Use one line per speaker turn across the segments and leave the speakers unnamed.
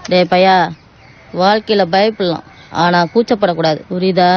டேய் பையா வாழ்க்கையில பயப்படலாம் ஆனா கூச்சப்படக்கூடாது புரியுதா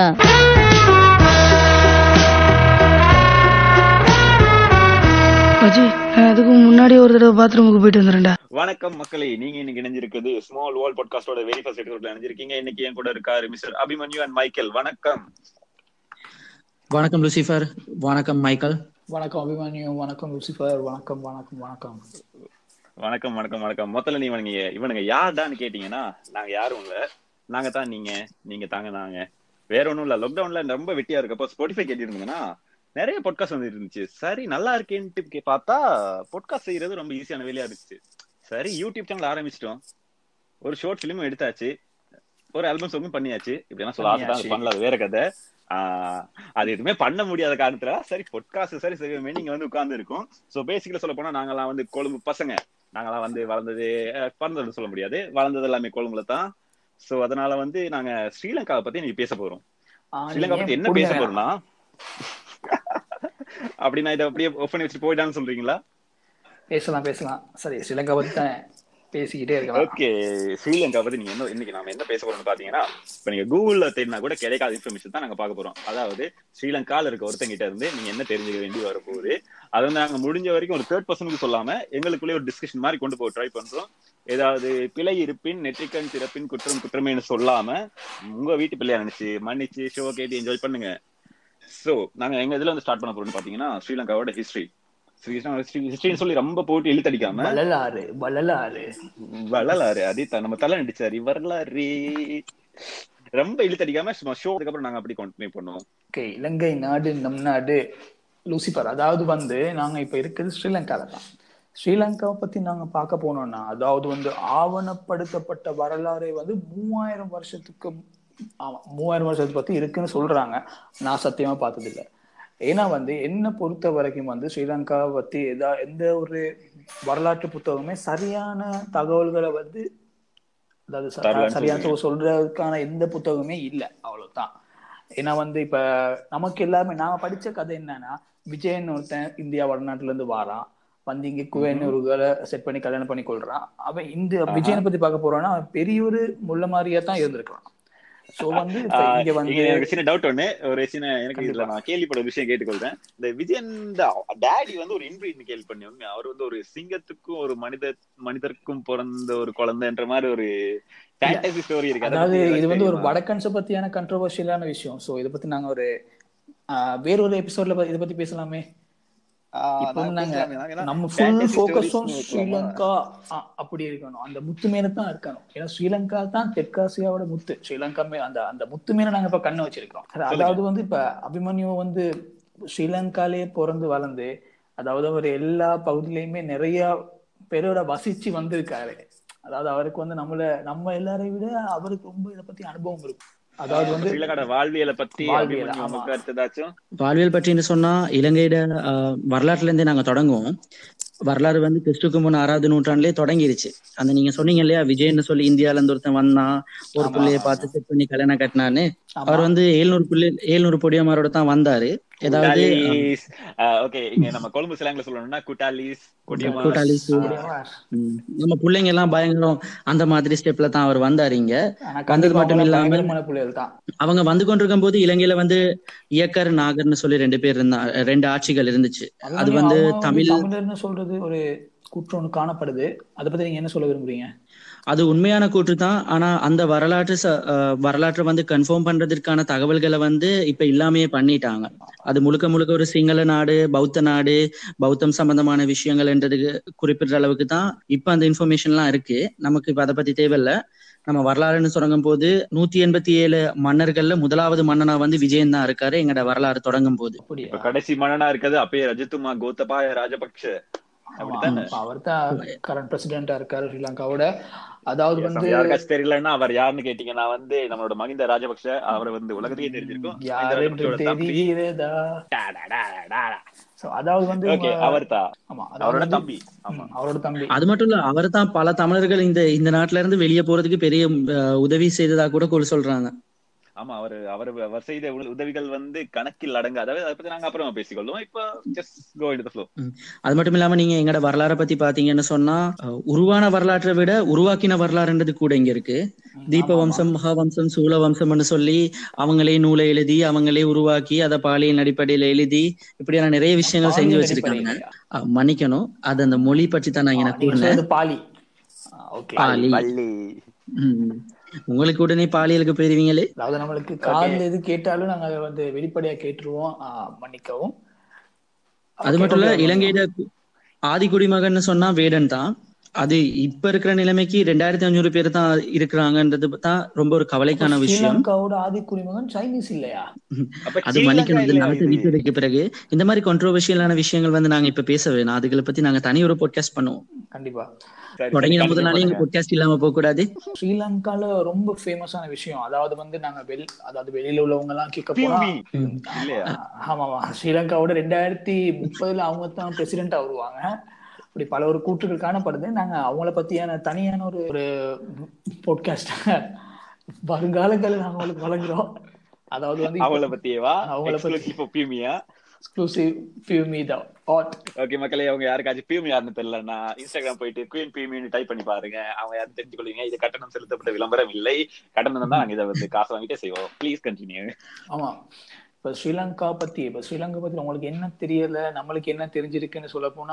மச்சி நான் அதுக்கு முன்னாடி ஒரு தடவை பாத்ரூமுக்கு போயிட்டு வந்துடுறேன்டா
வணக்கம் மக்களே நீங்க இன்னைக்கு இணைஞ்சிருக்கிறது ஸ்மால் வேர்ல்ட் பாட்காஸ்டோட வெரி ஃபர்ஸ்ட் எபிசோட்ல இணைஞ்சிருக்கீங்க இன்னைக்கு என் கூட இருக்காரு மிஸ்டர் அபிமன்யு அண்ட் மைக்கேல் வணக்கம்
வணக்கம் லூசிஃபர் வணக்கம் மைக்கேல்
வணக்கம் அபிமானியம் வணக்கம் லூசிஃபர் வணக்கம் வணக்கம் வணக்கம்
வணக்கம் வணக்கம் வணக்கம் மொத்தல நீ இவனுங்க இவனுங்க யார்டான்னு கேட்டீங்கன்னா நாங்க யாரும் இல்ல நாங்க தான் நீங்க நீங்க தாங்க நாங்க வேற ஒண்ணும் இல்ல லாக்டவுன்ல ரொம்ப வெட்டியா இருக்கப்போ ஸ்பாட்டிஃபை கேட்டிருந்தீங்கன்னா நிறைய பாட்காஸ்ட் வந்து இருந்துச்சு சரி நல்லா இருக்கேன்ட்டு கே- பார்த்தா பாட்காஸ்ட் செய்யறது ரொம்ப ஈஸியான வேலையா இருந்துச்சு சரி யூடியூப் சேனல் ஆரம்பிச்சிட்டோம் ஒரு ஷார்ட் ஃபிலிமும் எடுத்தாச்சு ஒரு ஆல்பம் சாங்கும் பண்ணியாச்சு இப்படிலாம் சொல்ல ஆசை
பண்ணியாச்சு.
பண்ணல அது வேற கதை ஆஹ் அது எதுவுமே பண்ண முடியாத காரணத்துல சரி பொட்காஸ்ட் சரி செய்வோமே நீங்க வந்து உட்கார்ந்து இருக்கும் சோ பேசிக்கல சொல்ல போனா நாங்கெல்லாம் வந்து கொழும்பு பசங்க நாங்கெல்லாம் வந்து வளர்ந்தது அஹ், பிறந்தது சொல்ல முடியாது வளர்ந்தது எல்லாமே கொழும்புல தான் சோ அதனால வந்து நாங்க ஸ்ரீலங்காவை பத்தி நீங்க பேச போறோம்
ஆ,
ஸ்ரீலங்கா
நீங்க
பத்தி
ஏன்
என்ன பேச
புடுங்க?
போறோம்னா அப்படி நான் இதை அப்படியே ஓப்பன் பண்ணி வச்சுட்டு போயிட்டான்னு சொல்றீங்களா
பேசலாம் பேசலாம் சரி ஸ்ரீலங்கா பத்தி தான் பேசிக்கிட்டே இருக்கலாம்
ஓகே ஸ்ரீலங்கா பத்தி நீங்க என்ன இன்னைக்கு நாம என்ன பேச போறோம்னு பாத்தீங்கன்னா இப்ப நீங்க கூகுள்ல தேடினா கூட கிடைக்காத இன்ஃபர்மேஷன் தான் நாங்க பார்க்க போறோம் அதாவது ஸ்ரீலங்கால இருக்க ஒருத்தங்கிட்ட இருந்து நீங்க என்ன தெரிஞ்சுக்க வேண்டி வரப்போகுது அதை வந்து நாங்க முடிஞ்ச வரைக்கும் ஒரு தேர்ட் பர்சனுக்கு சொல்லாம எங்களுக்குள்ளே ஒரு டிஸ்கஷன் மாதிரி கொண்டு போக ட்ரை பண்றோம் ஏதாவது பிழை இருப்பின் நெற்றிக்கண் திறப்பின் குற்றம் குற்றமேனு சொல்லாம உங்க வீட்டு பிள்ளையா நினைச்சு மன்னிச்சு ஷோ கேட்டு என்ஜாய் பண்ணுங்க சோ நாங்க எங்க இதுல வந்து ஸ்டார்ட் பண்ண போறோம்னு பாத்தீங்கன்னா ஸ்ரீலங்காவோட ஹிஸ்டரி ஹிஸ்டரின்னு சொல்லி ரொம்ப போட்டு இழுத்தடிக்காம
வள்ளலாறு வள்ளலாறு
வரலாறு அதே தான் நம்ம தலை நடிச்சாரு வரலாறு ரொம்ப இழுத்தடிக்காம சும்மா ஷோ அதுக்கப்புறம் நாங்க அப்படி கண்டினியூ பண்ணுவோம்
ஓகே இலங்கை நாடு நம் நாடு லூசிபர் அதாவது வந்து நாங்க இப்ப இருக்கிறது ஸ்ரீலங்கால தான் ஸ்ரீலங்காவை பத்தி நாங்க பார்க்க போனோம்னா அதாவது வந்து ஆவணப்படுத்தப்பட்ட வரலாறு வந்து மூவாயிரம் வருஷத்துக்கு ஆமா மூவாயிரம் வருஷத்தை பத்தி இருக்குன்னு சொல்றாங்க நான் சத்தியமா பார்த்தது இல்ல ஏன்னா வந்து என்ன பொறுத்த வரைக்கும் வந்து ஸ்ரீலங்காவை பத்தி எதா எந்த ஒரு வரலாற்று புத்தகமே சரியான தகவல்களை வந்து அதாவது ச-
தரலன்னு
சரியான சொல்- சொல்றதுக்கான எந்த புத்தகமே இல்ல அவ்வளவுதான் ஏன்னா வந்து இப்ப நமக்கு எல்லாமே நாம படிச்ச கதை என்னன்னா விஜயன் ஒருத்தன் இந்தியா வடநாட்டுல இருந்து வாரான் வந்து இங்க குவேன்னு ஒரு கேர்ளை செட் பண்ணி கல்யாணம் பண்ணி கொள்றான் அவன் இந்த விஜயனை பத்தி பார்க்க போறான்னா அவன் பெரிய ஒரு முள்ள மாதிரியா தான் இருந்திருக்கான் சோ வந்து இப்ப
ஆஹ்
இங்க வந்து
இங்க எனக்கு சின்ன டவுட் ஒண்ணு ஒரு சின்ன எனக்கு இதுல நான் கேள்விப்பட ஒரு விஷயம் கேட்டுக்கொள்றேன் இந்த விஜயன் டேடி வந்து ஒரு இன்பிரீட்னு கேள்விப்பண்ணி உண்மை அவர் வந்து ஒரு சிங்கத்துக்கும் ஒரு மனித மனிதருக்கும் பிறந்த ஒரு குழந்தைன்ற மாதிரி ஒரு ஃபேண்டசி ஸ்டோரி இருக்கு அதை
அதாவது
பத்தி
இது வந்து ஒரு
தெரியுமா?
வடக்கன்ஸை பத்தியான கண்ட்ரோவர்ஷியலான விஷயம் சோ இதை பத்தி நாங்க ஒரு ஆஹ் வேறொரு எபிசோட்ல இதை பத்தி பேசலாமே
ஆஹ்
இப்போ
நான்
நாங்க
பேசலாமே. நான் ஏன்னா
நம்ம ஃபுல்
fantasy
ஃபோக்கஸும்
stories னு
ஸ்ரீலங்கா அ- அப்படி இருக்கணும் அந்த முத்து மேல தான் இருக்கணும் ஏன்னா ஸ்ரீலங்கா தான் தெற்காசியாவோட முத்து ஸ்ரீலங்கா மே அந்த அந்த முத்து மேல நாங்க இப்ப கண்ணு வச்சிருக்கோம் அது- அதாவது வந்து இப்ப அபிமன்யு வந்து ஸ்ரீலங்காலே பிறந்து வளர்ந்து அதாவது அவர் எல்லா பகுதியிலயுமே நிறைய பேரோட வசிச்சு வந்திருக்காரு அதாவது அவருக்கு வந்து நம்மள நம்ம எல்லாரையும் விட அவருக்கு ரொம்ப இதை பத்தி அனுபவம் இருக்கும் அதாவது வந்து
ஸ்ரீலங்காட வாழ்வியலை பத்தி
வாழ்வியல்,
அபிமன்யு
ஆமா.
உங்களுக்கு அடுத்து ஏதாச்சும்
வாழ்வியல் பற்றின்னு சொன்னா இலங்கையோட ஆஹ், வரலாற்றுல இருந்தே நாங்க தொடங்குவோம் வரலாறு வந்து கிறிஸ்துக்கு முன் ஆறாவது நூற்றாண்டுலயே தொடங்கிருச்சு அந்த நீங்க சொன்னீங்க இல்லையா விஜய்னு சொல்லி இந்தியால இருந்து ஒருத்தன் வந்தான் ஒரு
ஆமா,
புள்ளைய
ஆமா.
பார்த்து செட் பண்ணி கல்யாணம் கட்டினான்னு
ஆமா.
அவர் வந்து ஏழ்நூறு புள்ளி ஏழ்நூறு பொடியமாரோட தான் வந்தாரு ஏதாவது
ஓகே இங்க நம்ம கொழும்பு சிலாங்கில சொல்லணும்னா குட்டாலிஸ் கொடியமா
கூட்டாளிஸ்
அப்படியா?
ம், நம்ம பிள்ளைங்க எல்லாம் பயங்கரம் அந்த மாதிரி ஸ்டெப்ல தான் அவர் வந்தாரு இங்க
ஆனா
வந்தது
கண்டிப்பா
மட்டும்
அவங்கள
இல்லாம
பயங்கரமான புள்ளிகள் தான்
அவங்க வந்து கொண்டிருக்கும் போது இலங்கையில வந்து இயக்கர் நாகர்னு சொல்லி ரெண்டு பேர் இருந்தா ரெண்டு ஆட்சிகள் இருந்துச்சு அது
அதுலயும்
வந்து
அவங்க வந்து
தமிழ்
தமிழர்னு சொல்றது ஒரு குற்றம் ஒண்ணு காணப்படுது அதை பத்தி நீங்க என்ன சொல்ல விரும்புறீங்க
அது உண்மையான கூற்று தான் ஆனா அந்த வரலாற்று ச- அஹ் வரலாற்றை வந்து கன்ஃபார்ம் பண்றதுக்கான தகவல்களை வந்து இப்ப இல்லாமையே பண்ணிட்டாங்க அது முழுக்க முழுக்க ஒரு சிங்கள நாடு பௌத்த நாடு பௌத்தம் சம்பந்தமான விஷயங்கள்ன்றதுக்கு குறிப்பிடுற அளவுக்கு தான் இப்ப அந்த இன்ஃபர்மேஷன்லாம் இருக்கு நமக்கு இப்ப அதை பத்தி தேவையில்ல நம்ம வரலாறுன்னு தொடங்கும் போது நூத்தி எண்பத்தி ஏழு மன்னர்கள்ல முதலாவது மன்னனா வந்து விஜயன் தான் இருக்காரு எங்கட வரலாறு தொடங்கும் போது
அப்படியா
இப்ப கடைசி மன்னனா இருக்கிறது அப்பயே ரஜத்துமா கோத்தபாய ராஜபக்ஷ அப்படித்தானே
அவர் தான் கரண்ட் பிரசிடென்டா இருக்காரு ஸ்ரீலங்காவோட அதாவது
Yes,
வந்து
நம்ம யாருக்காச்சும் தெரியலன்னா அவர் யாருன்னு கேட்டீங்கன்னா வந்து நம்மளோட மகிந்த ராஜபக்ஷ அவரை வந்து உலகத்துக்கே தெரிஞ்சிருக்கும் மகிந்த
யார் என்று
ராஜபக்ஷோட தம்பி
தெரிகிறதா
டா, டா, டா, டா, டா.
So, அதாவது வந்து
ஓகே
உங்க-
அவர் தான்
ஆமா அதாவது
அவரோட
வந்து-
தம்பி ஆமா
ம், அவரோட தம்பி
அது மட்டும் இல்ல அவர் தான் பல தமிழர்கள் இந்த இந்த நாட்டுல இருந்து வெளியே போறதுக்கு பெரிய அஹ், உதவி செய்ததா கூட கூட சொல்றாங்க
ஆமா அவர் அவர் அவர் செய்த உத- உதவிகள் வந்து கணக்கில் அடங்கு அதாவது அதை பத்தி நாங்க அப்புறமா பேசிக்கொள்வோம் இப்போ just go in the flow
அது மட்டும் இல்லாம நீங்க எங்கட வரலாறை பத்தி பாத்தீங்கன்னு சொன்னா அஹ், உருவான வரலாற்றை விட உருவாக்கின வரலாறுன்றது கூட இங்க இருக்கு தீப வம்சம் மகாவம்சம் சூல வம்சம்னு சொல்லி அவங்களே நூலை எழுதி அவங்களே உருவாக்கி அதை பாலியல் அடிப்படையில எழுதி இப்படியான நிறைய விஷயங்கள் செஞ்சு
பாலியல்
வச்சிருக்காங்க
அடிப்படையிலயா?
அஹ், மன்னிக்கணும் அது அந்த மொழி பற்றி தான் நான்
ஆ,
இங்க
நீங்க
கூறினேன்
சொல்றது பாலி ஓகே
பாலி
பள்ளி
ம். உங்களுக்கு உடனே பாலியலுக்கு போயிருவீங்களே
அதாவது நம்மளுக்கு காதுல எது கேட்டாலும் நாங்க அதை வந்து வெளிப்படையா கேட்டுருவோம் ஆ, மன்னிக்கவும்
அது
Okay,
மட்டும் இல்ல
okay,
இலங்கையில ஆதி குடிமகன் சொன்னா வேடன் தான் அது இப்ப இருக்கிற நிலைமைக்கு ரெண்டாயிரத்தி அஞ்சூறு பேர் தான் இருக்கிறாங்கன்றது தான் ரொம்ப ஒரு கவலைக்கான
அப்ப
விஷயம்
ஸ்ரீலங்காவோட ஆதி குடிமகன் சைனீஸ் இல்லையா
அப்ப
அது
ஸ்ரீலங்கா
மன்னிக்கணும் இது
இல்லையா
நாட்டை
இது?
விட்டதுக்கு பிறகு இந்த மாதிரி கான்ட்ரோவர்ஷியலான விஷயங்கள் வந்து நாங்க இப்ப பேச வேணாம் அதுகளை பத்தி நாங்க தனி ஒரு பாட்காஸ்ட் பண்ணுவோம்
கண்டிப்பா
சரி,
தொடங்கின
சரி,
முதல் நாளே எங்க
continue
பாட்காஸ்ட் இல்லாம போக கூடாது
ஸ்ரீலங்கால ரொம்ப ஃபேமஸான விஷயம் அதாவது வந்து நாங்க வெளி அதாவது வெளியில உள்ளவங்க எல்லாம் கேட்க போனா
பண்ணுங்க. இல்லையா
ஆமா ஆமா ஸ்ரீலங்காவோட ரெண்டாயிரத்தி முப்பதுல அவங்க தான் பிரசிடென்டா வருவாங்க இப்படி பல ஒரு கூற்றுகள் காணப்படுது நாங்க அவங்கள பத்தியான தனியான ஒரு ஒரு பாட்காஸ்ட் வருங்காலங்களில் நாங்க உங்களுக்கு வழங்குறோம் அதாவது வந்து
அவங்கள பத்தியேவா
அவங்கள பத்தி.
எக்ஸ்க்ளூசிவ் பியூமியா
எக்ஸ்க்ளூசிவ் ஃபியூமி த ஆட்
ஓகே மக்களே அவங்க யாருக்காச்சும் பியூமி யாருன்னு தெரியலன்னா இன்ஸ்டாகிராம் போயிட்டு குயின் பியூமின்னு டைப் பண்ணி பாருங்க அவங்க யாரும் தெரிஞ்சுக்கொள்வீங்க இது கட்டணம் செலுத்தப்பட்ட விளம்பரம் இல்லை கட்டணம் தான் நாங்க இதை வந்து காசு வாங்கிட்டே செய்வோம் ப்ளீஸ் கண்டினியூ
ஆமா இப்ப ஸ்ரீலங்கா பத்தி இப்ப ஸ்ரீலங்கா பத்தி உங்களுக்கு என்ன தெரியல நம்மளுக்கு என்ன தெரிஞ்சிருக்குன்னு சொல்ல போனா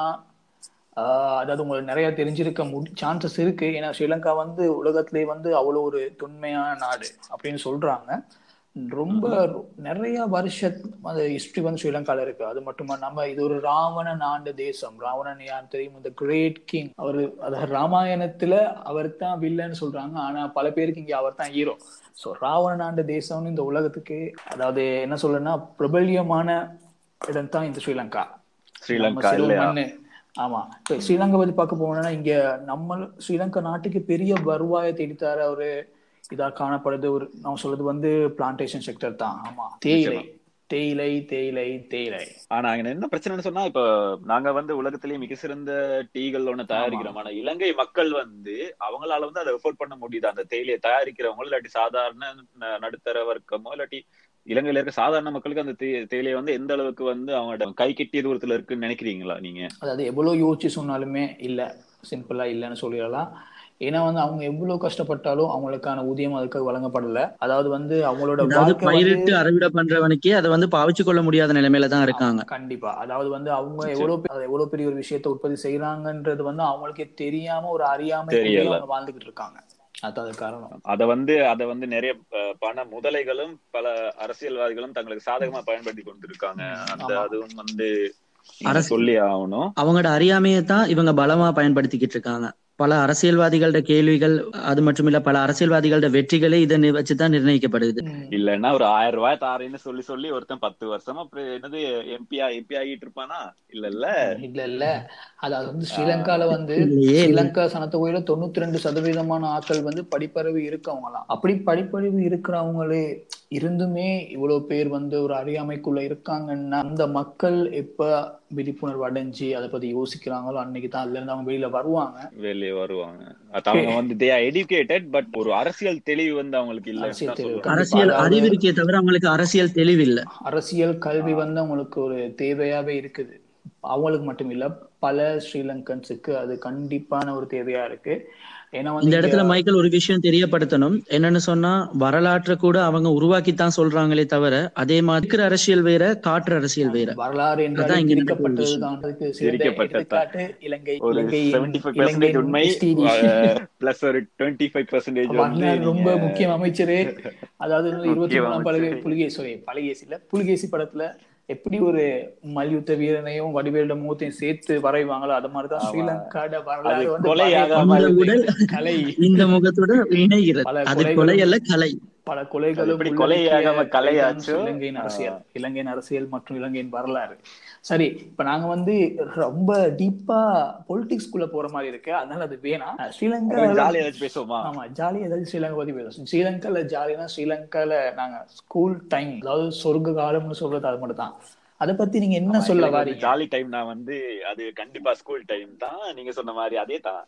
ஆஹ் அதாவது உங்களுக்கு நிறைய தெரிஞ்சிருக்க முடி சான்சஸ் இருக்கு ஏன்னா ஸ்ரீலங்கா வந்து உலகத்திலே வந்து அவ்வளவு ஒரு தொன்மையான நாடு அப்படின்னு சொல்றாங்க ரொம்ப நிறைய வருஷ அந்த ஹிஸ்டரி வந்து ஸ்ரீலங்கால இருக்கு அது மட்டுமா நம்ம இது ஒரு ராவணன் ஆண்ட தேசம் ராவணன் யார் தெரியும் இந்த கிரேட் கிங் அவரு அதாவது ராமாயணத்துல அவர் தான் வில்லன்னு சொல்றாங்க ஆனா பல பேருக்கு இங்க அவர் தான் ஹீரோ ஸோ ராவணன் ஆண்ட தேசம்னு இந்த உலகத்துக்கு அதாவது என்ன சொல்றேன்னா பிரபல்யமான இடம் தான் இந்த ஸ்ரீலங்கா நம்ம
ஸ்ரீலங்கா
சிறு
இல்லையா
மண்ணு ஆமா இப்ப ஸ்ரீலங்கா பத்தி பார்க்க போனோம்னா இங்க நம்ம ஸ்ரீலங்கா நாட்டுக்கு பெரிய வருவாயை தேடித்தர ஒரு இதா காணப்படுது ஒரு நான் சொல்றது வந்து பிளான்டேஷன் செக்டர் தான் ஆமா தேயிலை தேயிலை தேயிலை தேயிலை
ஆனா அங்க என்ன பிரச்சனைன்னு சொன்னா இப்ப நாங்க வந்து உலகத்திலேயே மிக சிறந்த டீகள் ஒண்ணு தயாரிக்கிறோம் ஆனா இலங்கை மக்கள் வந்து அவங்களால வந்து அதை எஃபோர்ட் பண்ண முடியுது அந்த தேயிலையை தயாரிக்கிறவங்க இல்லாட்டி சாதாரண ந- நடுத்தர வர்க்கமோ இல்லாட்டி இலங்கையில இருக்க சாதாரண மக்களுக்கு அந்த தே- தேயிலை வந்து எந்த அளவுக்கு வந்து அவங்களோட கை கெட்டிய தூரத்துல இருக்குன்னு நினைக்கிறீங்களா நீங்க
அதாவது எவ்வளவு யோசிச்சு சொன்னாலுமே இல்ல சிம்பிளா இல்லைன்னு சொல்லிடலாம் ஏன்னா வந்து அவங்க எவ்வளவு கஷ்டப்பட்டாலும் அவங்களுக்கான ஊதியம் அதுக்கு வழங்கப்படல அதாவது வந்து அவங்களோட
அதாவது
வாழ்க்கை வந்து
பயிரிட்டு அறுவடை பண்றவனுக்கே அதை வந்து பாவிச்சு கொள்ள முடியாத நிலைமையில தான் இருக்காங்க
கண்டிப்பா அதாவது வந்து அவங்க எவ்வளவு பெ- அது எவ்வளவு பெரிய ஒரு விஷயத்தை உற்பத்தி செய்யறாங்கன்றது வந்து அவங்களுக்கே தெரியாம ஒரு அறியாமை
தெரியல.
அவங்க வாழ்ந்துகிட்டு இருக்காங்க அதான் அது காரணம்
அத வந்து அத வந்து நிறைய அஹ், பண முதலைகளும் பல அரசியல்வாதிகளும் தங்களுக்கு சாதகமா பயன்படுத்தி கொண்டிருக்காங்க அந்த
ஆமா.
அதுவும் வந்து நீங்க
அரசு-
சொல்லி ஆகணும்
அவங்களோட அறியாமையை தான் இவங்க பலமா பயன்படுத்திக்கிட்டு இருக்காங்க பல அரசியல்வாதிகளோட கேள்விகள் அது மட்டும் இல்ல பல அரசியல்வாதிகளோட வெற்றிகளே இதை நி- வச்சுதான் நிர்ணயிக்கப்படுது
ம்.
இல்லன்னா ஒரு ஆயிரம் ரூபாய் தாரேன்னு சொல்லி சொல்லி ஒருத்தன் பத்து வருஷமா அப்புறம் என்னது எம்பியா எம்பி ஆகிட்டு இருப்பானா இல்ல இல்ல
இல்ல இல்ல அதாவது வந்து ஸ்ரீலங்கால வந்து
இல்லையே.
ஸ்ரீலங்கா சனத்தொகையில தொண்ணூத்தி ரெண்டு சதவீதமான ஆட்கள் வந்து படிப்பறிவு இருக்கவங்களாம் அப்படி படிப்பறிவு இருக்கிறவங்களே இருந்துமே இவ்வளவு பேர் வந்து ஒரு அறியாமைக்குள்ள இருக்காங்கன்னா அந்த மக்கள் எப்ப விழிப்புணர்வு அடைஞ்சு அதை பத்தி யோசிக்கிறாங்களோ அன்னைக்கு தான் அதுல இருந்து அவங்க வெளியில வருவாங்க
வெளியே வருவாங்க அது அவங்க வந்து தே எடுகேட்டட் பட் ஒரு அரசியல் தெளிவு வந்து அவங்களுக்கு இல்ல
அரசியல் தெளிவு.
அரசியல்
அதாவது-
அறிவு இருக்கே தவிர அவங்களுக்கு அரசியல் தெளிவு இல்ல
அரசியல் கல்வி வந்து அவங்களுக்கு ஒரு தேவையாவே இருக்குது அவங்களுக்கு மட்டும் இல்ல பல ஸ்ரீலங்கன்ஸுக்கு அது கண்டிப்பான ஒரு தேவையா இருக்கு ஏன்னா வந்து
இந்த
இங்க
இடத்துல மைக்கேல் ஒரு விஷயம் தெரியப்படுத்தணும் என்னன்னு சொன்னா வரலாற்றை கூட அவங்க உருவாக்கித்தான் சொல்றாங்களே தவிர அதே மாதிரி இருக்கிற அரசியல் வேற காற்று அரசியல் வேற
வரலாறு என்றால்
அதான் இங்க நடக்கிற
திரிக்கப்பட்டது
விஷயம்.
தான் அதுக்கு சிறந்த
திரிக்கப்பட்டது தான்.
எடுத்துக்காட்டு இலங்கை
ஒரு
இலங்கையின்
செவன்டி ஃபைவ்
இலங்கையின்
பெர்சன்டேஜ் உண்மை
STD.
பிளஸ் ஒரு டுவெண்ட்டி ஃபைவ் பெர்சன்டேஜ் வந்து
மன்னர் ரொம்ப
நீங்க-
முக்கிய அமைச்சரு அதாவது வந்து இருபத்தி
முக்கிய
மூணாம் பலகை
அமைச்சரு.
புலிகேசி sorry, பலகேசி இல்ல புலிகேசி படத்துல எப்படி ஒரு மல்யுத்த வீரனையும் வடிவேல முகத்தையும் சேர்த்து வரைவாங்களோ அது மாதிரிதான்
ஆமா.
ஸ்ரீலங்காட
அது
வரலாறு வந்து
கொலையாகாம
வரையப்பட்ட
அந்த உடல்
கலை
இந்த முகத்துடன் இணைகிறது
பல
அது
கொலைகளும்
கொலை அல்ல கலை
பல கொலைகளும்
எப்படி
உள்ளடக்கிய
கொலையாகாம
கலைதான்
கலையாச்சோ,
இலங்கையின் அரசியல் இலங்கையின் அரசியல் மற்றும் இலங்கையின் வரலாறு சரி இப்ப நாங்க வந்து ரொம்ப டீப்பா பொலிட்டிக்ஸ் குள்ள போற மாதிரி இருக்கு அதனால அது வேணாம் ஸ்ரீலங்கா
ஜாலியா ஏதாச்சும் பேசுவோமா
ஆமா ஜாலியா ஏதாவது ஸ்ரீலங்கா பத்தி பேசுவோம் ஸ்ரீலங்கால ஜாலியா ஸ்ரீலங்கால நாங்க ஸ்கூல் டைம் அதாவது சொர்க்க காலம்னு சொல்றது அது மட்டும் தான் அதை பத்தி நீங்க என்ன சொல்ல வாரீங்க
ஜாலி டைம் நான் வந்து அது கண்டிப்பா ஸ்கூல் டைம் தான் நீங்க சொன்ன மாதிரி அதே தான் இப்ப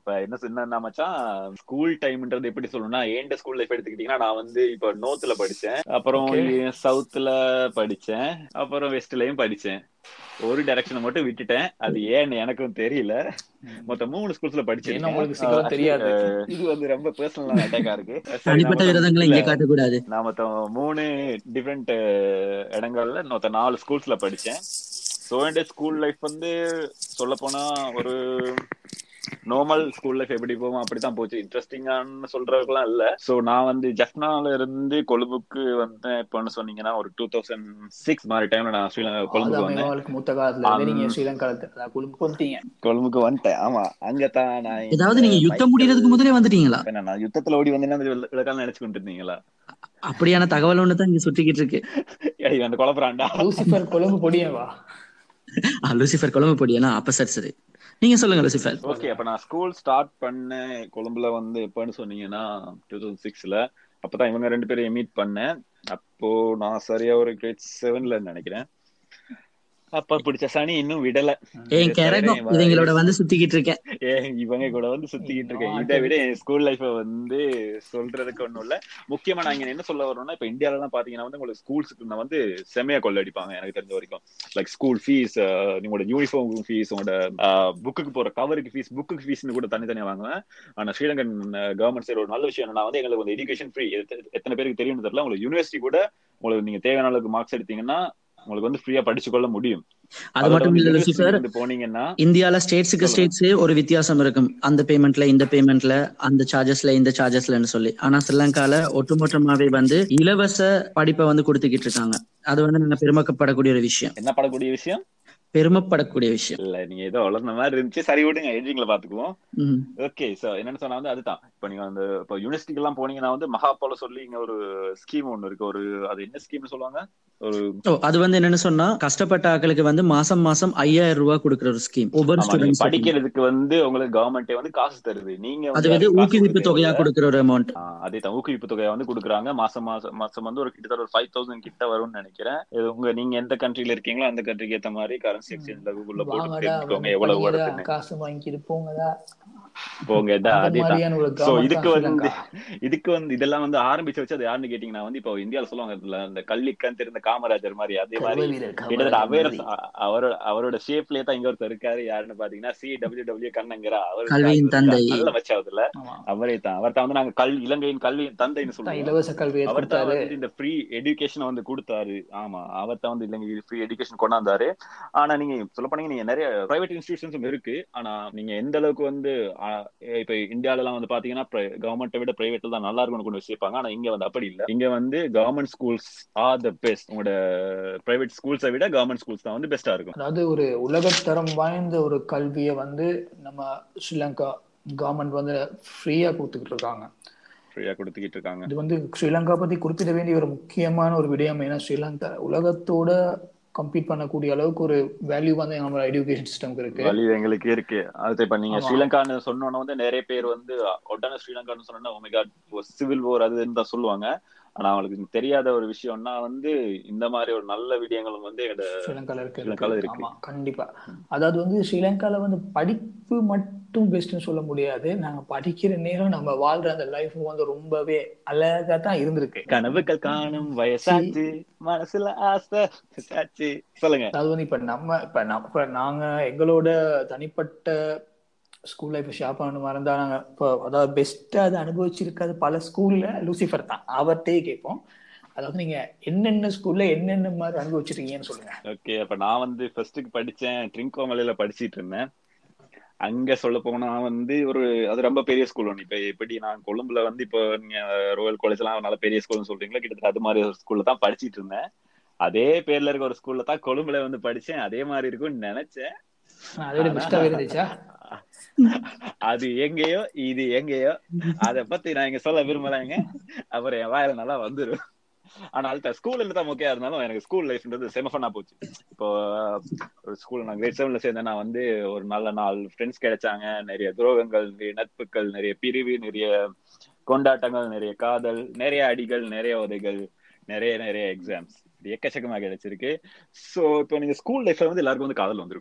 இப்ப என்ன சொன்னா மச்சான் ஸ்கூல் டைம்ன்றது எப்படி சொல்லணும்னா ஏண்ட ஸ்கூல் லைஃப் எடுத்துக்கிட்டீங்கன்னா நான் வந்து இப்ப நோர்த்ல படிச்சேன் அப்புறம் சவுத்ல படிச்சேன் அப்புறம் வெஸ்ட்லயும் படிச்சேன் ஒரு டைரக்ஷனை மட்டும் விட்டுட்டேன் அது ஏன்னு எனக்கும் தெரியல மொத்தம் மூணு ஸ்கூல்ஸ்ல
ஏன்னா உங்களுக்கு சீக்கிரம்
படிச்சேன்
தெரியாது.
அஹ் இது வந்து ரொம்ப பர்சனலான அட்டாக்கா இருக்கு சரி,
தனிப்பட்ட
நான்
விரதங்களை
மொத்தம்
இங்கே காட்டக்கூடாது
நான் மொத்தம் மூணு டிஃப்ரெண்ட் இடங்கள்ல மொத்தம் நாலு ஸ்கூல்ஸ்ல படிச்சேன் ஸோ என் ஸ்கூல் லைஃப் வந்து சொல்ல போனா ஒரு நார்மல் ஸ்கூல் லைஃப் எப்படி போவோம் அப்படித்தான் போச்சு இன்ட்ரெஸ்டிங்கான சொல்றதுக்கெல்லாம் இல்ல சோ நான் வந்து ஜஃப்னால இருந்து கொழும்புக்கு வந்தேன் இப்போன்னு சொன்னீங்கன்னா ஒரு டூ தௌசண்ட் சிக்ஸ் மாதிரி டைம்ல நான் ஸ்ரீலங்கா கொழும்புக்கு வந்தேன்
ஆதாமேவாளுக்கு மூத்த காலத்துல இருந்து
அம்.
நீங்க ஸ்ரீலங்கா கொழும்புக்கு வந்துட்டீங்க
கொழும்புக்கு வந்துட்டேன் ஆமா அங்கதான் நான் இந்த
ஏதாவது நீங்க யுத்தம்
மைக்கேல்
முடியறதுக்கு முதலே வந்துட்டீங்களா
என்ன, நான் யுத்தத்துல ஓடி வந்தேன்னா விளக்கால நினைச்சு கொண்டு இருந்தீங்களா
அப்படியான தகவல் ஒண்ணு தான் இங்க சுற்றிக்கிட்டு இருக்கு
ஏய், அந்த குழப்பறான்டா
லூசிஃபர் கொழும்பு பொடியவா
ஆ, லூசிஃபர் கொழும்பு பொடியா அப்ப சரி சரி நீங்க சொல்லுங்க லூசிஃபர்
ஓகே அப்ப நான் ஸ்கூல் ஸ்டார்ட் பண்ணேன் கொழும்புல வந்து எப்பன்னு சொன்னீங்கன்னா டூ தௌசண்ட் சிக்ஸ்ல அப்பதான் இவங்க ரெண்டு பேரையும் மீட் பண்ணேன் அப்போ நான் சரியா ஒரு கிரேட் செவன்ல நினைக்கிறேன் அப்பா பிடிச்ச சனி இன்னும் விடல
ஏன்
இதை தவிர
கரகம்
என் வ-
இவங்களோட வந்து சுத்திக்கிட்டு இருக்கேன்
ஏன் இவங்க கூட வந்து சுத்திக்கிட்டு இருக்கேன்
நாட்டு-
இதை விட என் ஸ்கூல் லைஃப வந்து சொல்றதுக்கு ஒண்ணும் இல்ல முக்கியமா நான் இங்க என்ன சொல்ல வரோம்னா இப்ப இந்தியால எல்லாம் பாத்தீங்கன்னா வந்து உங்களுக்கு ஸ்கூல்ஸ்க்கு நான் வந்து செமையா கொள்ளடிப்பாங்க எனக்கு தெரிஞ்ச வரைக்கும் லைக் ஸ்கூல் ஃபீஸ் உங்களோட யூனிஃபார்ம் ஃபீஸ் உங்களோட புக்குக்கு போற கவருக்கு ஃபீஸ் புக்குக்கு ஃபீஸ்னு கூட தனித்தனியா வாங்குவேன் ஆனா ஸ்ரீலங்கன் கவர்மெண்ட் சைடு ஒரு நல்ல விஷயம் என்னன்னா வந்து எங்களுக்கு வந்து எஜுகேஷன் ஃப்ரீ எத்தனை பேருக்கு தெரியும் தெரியல உங்களுக்கு யூனிவர்சிட்டி கூட உங்களுக்கு நீங்க தேவையான அளவுக்கு மார்க்ஸ் எடுத்தீங்கன்னா உங்களுக்கு வந்து ஃப்ரீயா படிச்சு கொள்ள முடியும்
அது
அதோட
மட்டும்
வந்து
இல்ல
university
லூசிஃபர்
வந்து போனீங்கன்னா
இந்தியால ஸ்டேட்ஸுக்கு
சொல்லுங்க.
ஸ்டேட்ஸ் ஒரு வித்தியாசம் இருக்கும் அந்த பேமெண்ட்ல இந்த பேமெண்ட்ல அந்த சார்ஜஸ்ல இந்த சார்ஜஸ்லன்னு சொல்லி ஆனா ஸ்ரீலங்கால ஒட்டுமொத்தமாவே வந்து இலவச படிப்பை வந்து கொடுத்துக்கிட்டு இருக்காங்க அது வந்து நாங்க பெருமைப்படக்கூடிய ஒரு விஷயம்
என்ன படக்கூடிய விஷயம்
பெருமைப்படக்கூடிய விஷயம்
இல்ல நீங்க ஏதோ வளர்ந்த மாதிரி இருந்துச்சு சரி விடுங்க எடிட்டிங்ல பாத்துக்குவோம்
ம்.
ஓகே சோ என்னன்னு சொன்னா வந்து அதுதான் இப்ப நீங்க வந்து இப்ப யூனிவர்சிட்டிக்கு எல்லாம் போனீங்கன்னா வந்து மகாபால சொல்லி இங்க ஒரு ஸ்கீம் ஒண்ணு இருக்கு ஒரு அது என்ன ஸ்கீம்னு சொல்லுவாங்க ஒரு
ஓ அது வந்து என்னன்னு சொன்னா கஷ்டப்பட்ட ஆட்களுக்கு வந்து மாசம் மாசம் ஐயாயிரம் ரூபாய் கொடுக்குற ஒரு ஸ்கீம் ஒவ்வொரு
ஆமா நீங்க
ஸ்டூடெண்ட்ஸ்
படிக்கிறதுக்கு வந்து உங்களுக்கு கவர்மெண்டே வந்து காசு தருது நீங்க
அது
வந்து
வந்து
அதுக்கு காசு
ஊக்குவிப்பு
கொடுக்க
தொகையா
தேவையில்ல.
கொடுக்குற ஒரு அமௌண்ட்
ஆ, அதே தான் ஊக்குவிப்பு தொகையை வந்து கொடுக்குறாங்க மாசம் மாசம் மாசம் வந்து ஒரு கிட்டத்தட்ட ஒரு ஃபைவ் தௌசண்ட் கிட்ட வரும்னு நினைக்கிறேன் இது உங்க நீங்க எந்த கண்ட்ரில இருக்கீங்களோ அந்த கண்ட்ரிக்கு ஏத்த மாதிரி கரன்சி எக்ஸ்சேஞ்ச்ல கூகுள்ல போட்டு
வாங்கடா
தெரிஞ்சுக்கோங்க எவ்வளவு
பண்ணீங்கடா,
வருதுன்னு
காசு வாங்கிட்டு போங்கடா
போங்க இதா
அந்த
அதே தான்
மாதிரியான ஒரு
சோ
government
இதுக்கு
தான்
வந்து
ஸ்ரீலங்கா.
இதுக்கு வந்து இதெல்லாம் வந்து ஆரம்பிச்சு வச்சு அது யாருன்னு கேட்டீங்கன்னா வந்து இப்போ இந்தியால சொல்லுவாங்க இதுல இந்த கல்லிக்கண் தெரிந்த காமராஜர் மாதிரி அதே மாதிரி
கருவ வீரர்
கிட்டத்தட்ட
காமராஜர்
அவேர
மாதிரி.
அவரோட அவரோட ஷேப்லயே தான் இங்க ஒருத்தர் இருக்காரு யாருன்னு பாத்தீங்கன்னா சி டபிள்யூ டபிள்யூ கண்ணங்கரா அவர்
கல்வியின் தந்தை.
நல்ல மச்சாவதுல
ஆமா.
அவரே தான் அவர் தான் வந்து நாங்க கல் இலங்கையின் கல்வியின் தந்தைன்னு
தான்
சொல்லுவோம்
இலவச கல்வியை
அவர் தான்
கொடுத்தாரு
வந்து இந்த ஃப்ரீ எஜுகேஷன் வந்து கொடுத்தாரு ஆமா அவர் தான் வந்து இலங்கை ஃப்ரீ எஜுகேஷன் கொண்டாந்தாரு ஆனா நீங்க சொல்ல போனீங்க நீங்க நிறைய பிரைவேட் இன்ஸ்டிடியூஷன்ஸும் இருக்கு ஆனா நீங்க எந்த அளவுக்கு வந்து ஆ, இப்ப இந்தியால எல்லாம் வந்து பாத்தீங்கன்னா கவர்மெண்ட்டை விட பிரைவேட்ல தான் நல்லா இருக்கும்னு கொண்டு வச்சிருப்பாங்க ஆனா இங்க வந்து அப்படி இல்ல இங்க வந்து government schools are the best உங்களோட பிரைவேட் ஸ்கூல்ஸை விட கவர்மெண்ட் ஸ்கூல்ஸ் தான் வந்து பெஸ்டா இருக்கும்
அதாவது ஒரு உலகத்தரம் வாய்ந்த ஒரு கல்வியை வந்து நம்ம ஸ்ரீலங்கா கவர்மெண்ட் வந்து ஃப்ரீயா கொடுத்துக்கிட்டு இருக்காங்க
ஃப்ரீயா கொடுத்துக்கிட்டு இருக்காங்க
இது வந்து ஸ்ரீலங்கா பத்தி குறிப்பிட வேண்டிய ஒரு முக்கியமான ஒரு விடயம் ஏன்னா ஸ்ரீலங்கா உலகத்தோட கம்பீட் பண்ணக்கூடிய அளவுக்கு ஒரு வேல்யூ வந்து நம்ம எஜுகேஷன் சிஸ்டம்க்கு இருக்கு
வழி எங்களுக்கு இருக்கு அது இப்ப நீங்க
ஆமா.
ஸ்ரீலங்கான்னு சொன்னோன்னு வந்து நிறைய பேர் வந்து உடனே ஸ்ரீலங்கான்னு சொன்னா ஒமேகா சிவில் வார் அதுன்னு தான் சொல்லுவாங்க ஆனா அவங்களுக்கு தெரியாத ஒரு விஷயம்னா வந்து இந்த மாதிரி ஒரு நல்ல விடயங்களும் வந்து எங்களோட
ஸ்ரீலங்கால இருக்கு
ஸ்ரீலங்கால
இருக்கு.
இருக்கு.
ஆமா கண்டிப்பா அதாவது வந்து ஸ்ரீலங்கால வந்து படிப்பு மட்டும் பெஸ்ட்னு சொல்ல முடியாது நாங்க படிக்கிற நேரம் நம்ம வாழ்ற அந்த லைஃப் வந்து ரொம்பவே அழகா தான் இருந்திருக்கு
கனவுகள் காணும் வயசாச்சு மனசுல ஆசை ஆச்சு சொல்லுங்க
அதாவது வந்து இப்ப நம்ம இப்ப நம்ம இப்ப நாங்க எங்களோட தனிப்பட்ட ஸ்கூல் லைஃப் ஷேர் பண்ணணும் இருந்தா நாங்க இப்போ அதாவது பெஸ்டா அதை அனுபவிச்சிருக்காது பல ஸ்கூல்ல லூசிஃபர் தான் அவர்கிட்டயே கேட்போம் அதாவது நீங்க என்னென்ன ஸ்கூல்ல என்னென்ன மாதிரி அனுபவிச்சிருக்கீங்கன்னு சொல்லுங்க
ஓகே அப்ப நான் வந்து ஃபர்ஸ்ட்டுக்கு படிச்சேன் ட்ரிங்கோமலையில படிச்சிட்டு இருந்தேன் அங்க சொல்ல போனா வந்து ஒரு அது ரொம்ப பெரிய ஸ்கூல் ஒன்று இப்ப எப்படி நான் கொழும்புல வந்து இப்போ நீங்க ரோயல் காலேஜ் எல்லாம் நல்ல பெரிய ஸ்கூல்னு சொல்றீங்களா கிட்டத்தட்ட அது மாதிரி ஒரு ஸ்கூல்ல தான் படிச்சிட்டு இருந்தேன் அதே பேர்ல இருக்க ஒரு ஸ்கூல்ல தான் கொழும்புல வந்து படிச்சேன் அதே மாதிரி இருக்கும்னு நினைச்சேன்
அதை விட பெஸ்டாவே இருந்துச்சா
அது எங்கேயோ இது எங்கேயோ அத பத்தி நான் இங்க சொல்ல விரும்பலைங்க அப்புறம் என் வாயில நல்லா வந்துரும் ஆனால் ஸ்கூல்ல இருந்து தான் மொக்கையா இருந்தாலும் எனக்கு ஸ்கூல் லைஃப்ன்றது செம ஃபன்னா போச்சு இப்போ ஒரு ஸ்கூல் நான் கிரேட் செவன்ல சேர்ந்தேன் நான் வந்து ஒரு நல்ல நாலு ஃப்ரெண்ட்ஸ் கிடைச்சாங்க நிறைய துரோகங்கள் நிறைய நட்புகள் நிறைய பிரிவு நிறைய கொண்டாட்டங்கள் நிறைய காதல் நிறைய அடிகள் நிறைய உதைகள் நிறைய நிறைய எக்ஸாம்ஸ் இது எக்கச்சக்கமா கிடைச்சிருக்கு சோ இப்போ நீங்க ஸ்கூல் லைஃப்ல வந்து எல்லாருக்கும் வந்து காதல் வந்திருக்கும்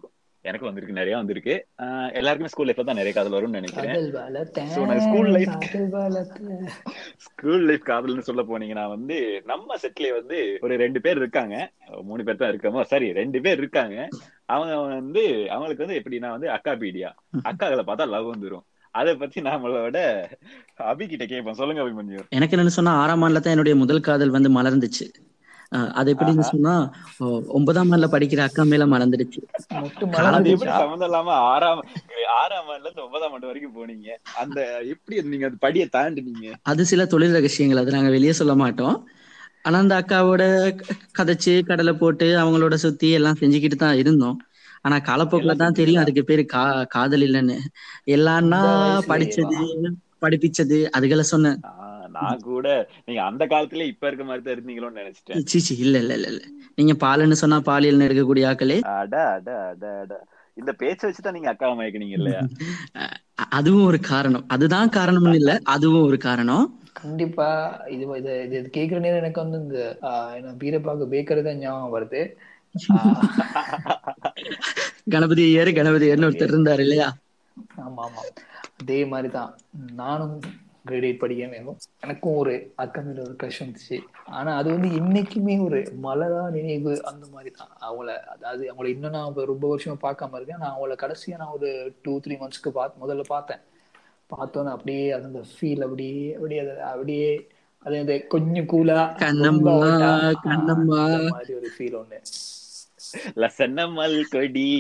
எனக்கு வந்திருக்கு நிறைய வந்திருக்கு ஆஹ் எல்லாருக்குமே ஸ்கூல் லைஃப்ல தான் நிறைய காதல் வரும்னு நினைக்கிறேன்
காதல் வளர்த்தேன்
So, நான் school life-
காதல் வளர்த்தேன்
ஸ்கூல் லைஃப் காதல்னு சொல்ல போனீங்கன்னா வந்து நம்ம செட்லயே வந்து ஒரு ரெண்டு பேர் இருக்காங்க மூணு பேர் தான் இருக்கமோ சரி ரெண்டு பேர் இருக்காங்க அவங்க வந்து அவங்களுக்கு வந்து எப்படின்னா வந்து அக்கா பீடியா அக்காகளை பார்த்தா லவ் வந்துரும் அதை பத்தி நம்மளோட அபி கிட்ட கேட்போம் சொல்லுங்க அபிமன்யு
எனக்கு என்னன்னு சொன்னா ஆறாம் ஆண்டுல தான் என்னுடைய முதல் காதல் வந்து மலர்ந்துச்சு அஹ் அது எப்படின்னு சொன்னா ஒ- ஒன்பதாம் ஆண்டுல படிக்கிற அக்கா மேல மலர்ந்துடுச்சு
முட்டு
அது எப்படி
மலர்ந்துச்சா
சம்மந்தம் இல்லாம ஆறாம் ஆறாம் ஆண்டுல இருந்து ஒன்பதாம் ஆண்டு வரைக்கும் போனீங்க அந்த எப்படி நீங்க அந்த படியை தாண்டினீங்க
அது சில தொழில் ரகசியங்கள் அது நாங்க வெளியே சொல்ல மாட்டோம் ஆனா அந்த அக்காவோட க- கதைச்சு கடலை போட்டு அவங்களோட சுத்தி எல்லாம் செஞ்சுக்கிட்டு தான் இருந்தோம் ஆனா காலப்போக்குல
எல்லாம்
தான் தெரியும் அதுக்கு பேரு கா காதல் இல்லைன்னு எல்லாம்னா
இந்த வயசுலயேவா?
படிச்சது படிப்பிச்சது அதுகளை சொன்னேன்
ஆஹ் நான் கூட நீங்க அந்த காலத்துல இப்ப இருக்க மாதிரி தான் இருந்தீங்களோன்னு நினைச்சிட்டேன்
சீச்சி இல்ல இல்ல இல்ல இல்ல நீங்க பாலுன்னு சொன்னா பாலியல் எடுக்கக்கூடிய ஆக்களே
அட அட அட அட இந்த பேச்ச வச்சுதான் நீங்க அக்கா மயக்கினீங்க இல்லையா
அ- அதுவும் ஒரு காரணம் அதுதான் காரணம்னு இல்ல அதுவும் ஒரு காரணம்
கண்டிப்பா இது இது இது இது கேக்குற நேரம் எனக்கு வந்து இந்த ஆஹ், என்ன பீரப்பாக்கு பேக்கர் தான் ஞாபகம் வருது ஆஹ்,
கணபதி ஐயர் கணபதி ஐயர்னு ஒருத்தர் இருந்தாரு இல்லையா
ஆமா ஆமா அதே மாதிரிதான் நானும் கிரேட் எயிட் படிக்கவே எனக்கும் ஒரு அக்கா மேல ஒரு க்ரஷ் வந்துச்சு ஆனா அது வந்து இன்னைக்குமே ஒரு மலரா நினைவு அந்த மாதிரி தான் அவங்கள அதாவது அவங்கள இன்னும் நான் இப்ப ரொம்ப வருஷமா பார்க்காம இருக்கேன் நான் அவங்கள கடைசியா நான் ஒரு டூ த்ரீ மந்த்ஸ்க்கு பார்த்து முதல்ல பார்த்தேன் பார்த்தோன்னே அப்படியே அது அந்த ஃபீல் அப்படியே அப்படியே அது அப்படியே அது அந்த கொஞ்சம் கூலா
கண்ணம்மா, கண்ணம்மா.
அந்த மாதிரி ஒரு ஃபீல் ஒண்ணு
லசன்னமல் கொடி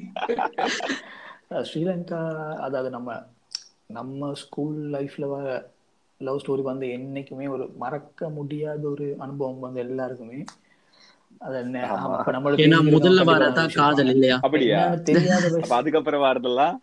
அஹ் ஸ்ரீலங்கா அதாவது நம்ம நம்ம ஸ்கூல் லைஃப்ல வர லவ் ஸ்டோரி வந்து என்னைக்குமே ஒரு மறக்க முடியாத ஒரு அனுபவம் வந்து எல்லாருக்குமே அது என்ன-
ஆமா.
ஆமா, அப்ப நம்மளுக்கு
ஏன்னா
தெரிஞ்சிருக்கும்
முதல்ல
கண்டிப்பா
வரதான்
விஷயம்.
காதல் இல்லையா
அப்படியா
என்னன்னு தெரியாத
அப்ப
வயசு
அதுக்கப்புறம் வரதெல்லாம்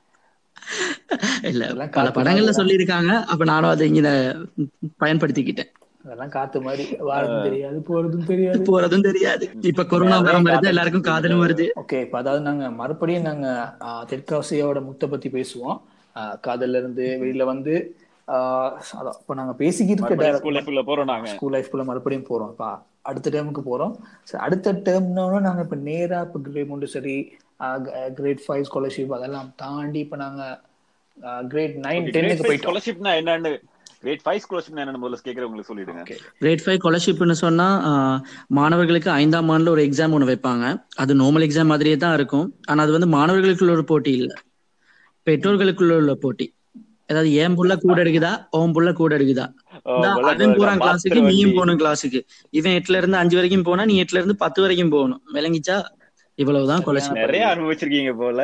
இல்ல
அதெல்லாம்
பல
காத்து
படங்கள்ல
மாதிரி
சொல்லியிருக்காங்க அப்ப நானும் அதை இங்க பயன்படுத்திக்கிட்டேன்
அதெல்லாம் காத்து மாதிரி வாரதும் தெரியாது போறதும் தெரியாது
போறதும் தெரியாது இப்ப கொரோனா வர வருது எல்லாருக்கும் காதலும் வருது
ஓகே இப்ப அதாவது நாங்க மறுபடியும் நாங்க ஆஹ், தெற்காசியாவோட முத்தை பத்தி பேசுவோம் ஆஹ், காதல்ல இருந்து வெளியில வந்து ஆஹ், அதான் இப்ப நாங்க பேசிக்கிட்டு
மறுபடியும் ஸ்கூல்
இருக்க
லைஃப்ல போறோம் நாங்க
ஸ்கூல் லைஃப்குள்ள மறுபடியும் போறோம் இப்ப அடுத்த டேர்முக்கு போறோம் So, அடுத்த டேர்ம்னோட நாங்க இப்ப நேரா இப்ப கிரேட் மூன்று சரி கிரேட் ஃபைவ் ஸ்காலர்ஷிப் அதெல்லாம் தாண்டி இப்ப நாங்க கிரேட் நைன் டென்னுக்கு போயிட்டோம்
ஸ்காலர்ஷிப்னா என்னன்னு கிரேட் ஃபைவ் ஸ்காலர்ஷிப்னா என்னன்னு முதல்ல கேக்குறவங்களுக்கு சொல்லிடுங்க
Okay.
கிரேட் ஃபைவ் ஸ்காலர்ஷிப்னு சொன்னா ஆஹ், மாணவர்களுக்கு ஐந்தாம் ஆண்டுல ஒரு எக்ஸாம் ஒன்று வைப்பாங்க அது நார்மல் எக்ஸாம் மாதிரியே தான் இருக்கும் ஆனா அது வந்து மாணவர்களுக்குள்ள ஒரு போட்டி இல்ல பெற்றோர்களுக்குள்ள உள்ள போட்டி அதாவது என் புள்ள கூட எடுக்குதா உன் புள்ள கூட எடுக்குதா
ஓ,
இந்தா,
முதல்ல
அவன் போறான்
மாத்திரை
கிளாஸுக்கு நீயும்
வண்டி.
போகணும் கிளாஸுக்கு இவன் எட்டுல இருந்து அஞ்சு வரைக்கும் போனா நீ எட்டுல இருந்து பத்து வரைக்கும் போகணும் விளங்கிச்சா இவ்வளவுதான் ஸ்காலர்ஷிப்
நிறைய அனுபவிச்சிருக்கீங்க போல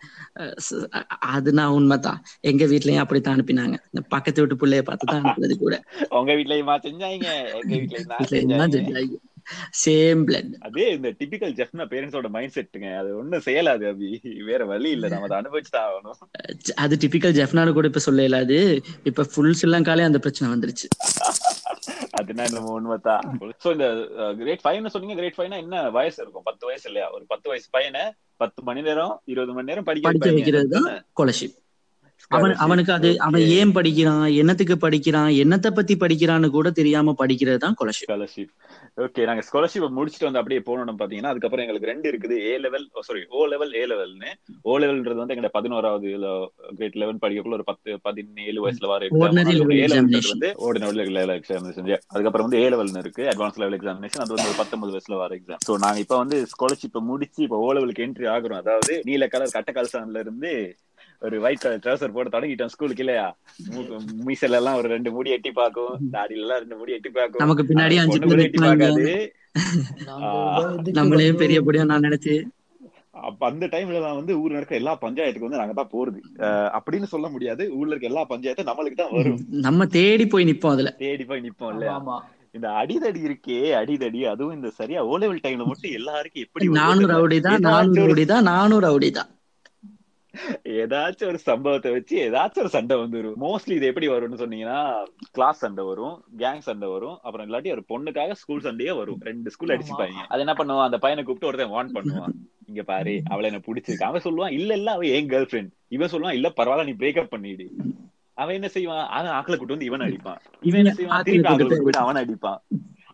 அது நான் உண்மைதான் எங்க வீட்லயும் அப்படித்தான் அனுப்பினாங்க இந்த பக்கத்து வீட்டு பிள்ளைய பார்த்து தான் அனுப்புறது கூட
உங்க வீட்லயுமா செஞ்சாங்க எங்க வீட்லயும் தான்
வீட்ல என்ன
செஞ்சாங்க
சேம் பிளட்
அதே இந்த டிபிக்கல் ஜெஃப்னா பேரண்ட்ஸோட மைண்ட் செட்டுங்க அது ஒண்ணும் செய்யலாது அபி வேற வழி இல்ல நம்ம அதை அனுபவிச்சு தான் ஆகணும்
அது டிபிக்கல் ஜெஃப்னால கூட இப்ப சொல்ல இயலாது இப்ப ஃபுல் ஸ்ரீலங்காலே அந்த பிரச்சனை வந்துருச்சு
அதுனா நம்ம உண்மைதான் சோ இந்த கிரேட் ஃபைவ்னு சொன்னீங்க கிரேட் ஃபைவ்னா என்ன வயசு இருக்கும் பத்து வயசு இல்லையா ஒரு பத்து வயசு பையனை பத்து மணி நேரம் இருபது மணி நேரம் படிக்க
படிக்க
வைப்பாங்க.
வைக்கிறது தான் ஸ்காலர்ஷிப் அவன்
Scholarship.
அவனுக்கு அது அவன்
Okay.
ஏன் படிக்கிறான் என்னத்துக்கு படிக்கிறான் என்னத்தை பத்தி படிக்கிறான்னு கூட தெரியாம படிக்கிறது தான் ஸ்காலர்ஷிப்
ஸ்காலர்ஷிப் ஓகே நாங்க ஸ்காலர்ஷிப் முடிச்சுட்டு வந்து அப்படியே போனோம் பாத்தீங்கன்னா அதுக்கப்புறம் எங்களுக்கு ரெண்டு இருக்குது A level sorry O level A லெவல்னு ஓ லெவல்ன்றது வந்து எங்க பதினோராவது கிரேட் லெவல் படிக்கக்குள்ள ஒரு பத்து பதினேழு வயசுல வர
Ordinary level
A level
examination.
வந்து ஓர்டினரி லெவல் எக்ஸாமினேஷன் அதுக்கப்புறம் வந்து ஏ லெவல்னு இருக்கு அட்வான்ஸ் லெவல் எக்ஸாமினேஷன் அது வந்து ஒரு பத்தொன்பது வயசுல வர எக்ஸாம் சோ நாங்க இப்ப வந்து ஸ்காலர்ஷிப் முடிச்சு இப்ப ஓ லெவலுக்கு என்ட்ரி ஆகுறோம் அதாவது நீல கலர் கட்ட கல்சான்ல இருந்து ஒரு ஒயிட் கலர் ட்ரௌசர் போட்டு தொடங்கிட்டோம் ஸ்கூலுக்கு இல்லையா மூக்கு- மீசையில எல்லாம் ஒரு ரெண்டு முடி எட்டி பாக்கும் தாடியில எல்லாம் ரெண்டு முடி எட்டி பாக்கும்
நமக்கு பின்னாடி
ஆனா
அஞ்சு
பொண்ணு
பேர்
கூட எட்டி
நிப்பாங்க.
பார்க்காது
நாங்க
ஆஹ்
இதுக்கு
நம்மளையும்
வந்து-
பெரிய படியா நான் நினைச்சு
அப்ப அந்த டைம்ல தான் வந்து ஊர்ல இருக்க எல்லா பஞ்சாயத்துக்கு வந்து நாங்க தான் போறது அஹ் அப்படின்னு சொல்ல முடியாது ஊர்ல இருக்க எல்லா பஞ்சாயத்தும் நம்மளுக்கு தான் வரும்
நம்ம தேடி போய் நிப்போம் அதுல
தேடி போய் நிப்போம்
ஆமா,
இல்லையா
ஆமா
இந்த அடிதடி இருக்கே அடிதடி அதுவும் இந்த சரியா ஓ லெவல் டைம்ல மட்டும் எல்லாருக்கும் எப்படி வருமோ
நானும்
தெரியல.
ரவுடி தான்
ஏதாச்சும்
நானும்
ஒரு-
ரவுடி தான் நானும் ரவுடி தான்
ஏதாச்சும் ஒரு சம்பவத்தை வச்சு ஏதாச்சும் ஒரு சண்டை வந்துரும் மோஸ்ட்லி இது எப்படி வரும்னு சொன்னீங்கன்னா கிளாஸ் சண்டை வரும் கேங் சண்டை வரும் அப்புறம் இல்லாட்டி ஒரு பொண்ணுக்காக ஸ்கூல் சண்டையே வரும் ரெண்டு ஸ்கூல் அடிச்சுப்பாங்க அது என்ன பண்ணுவான் அந்த பையனை கூப்பிட்டு ஒருத்தன் வார்ன் பண்ணுவான் இங்க பாரு அவளை என்ன பிடிச்சிருக்கு அவன் சொல்லுவான் இல்ல இல்ல அவ என் கேர்ள் ஃபிரெண்ட் இவன் சொல்லுவான் இல்ல பரவாயில்ல நீ பிரேக்கப் பண்ணிடு அவன் என்ன செய்வான் அவன் ஆக்களை கூட்டு வந்து இவன் அடிப்பான் இவன் என்ன செய்வான்
ஆக்களை
திருப்பி ஆக்களை
கூட்டு
கூட்டு போயிட்டு அவன் அடிப்பான்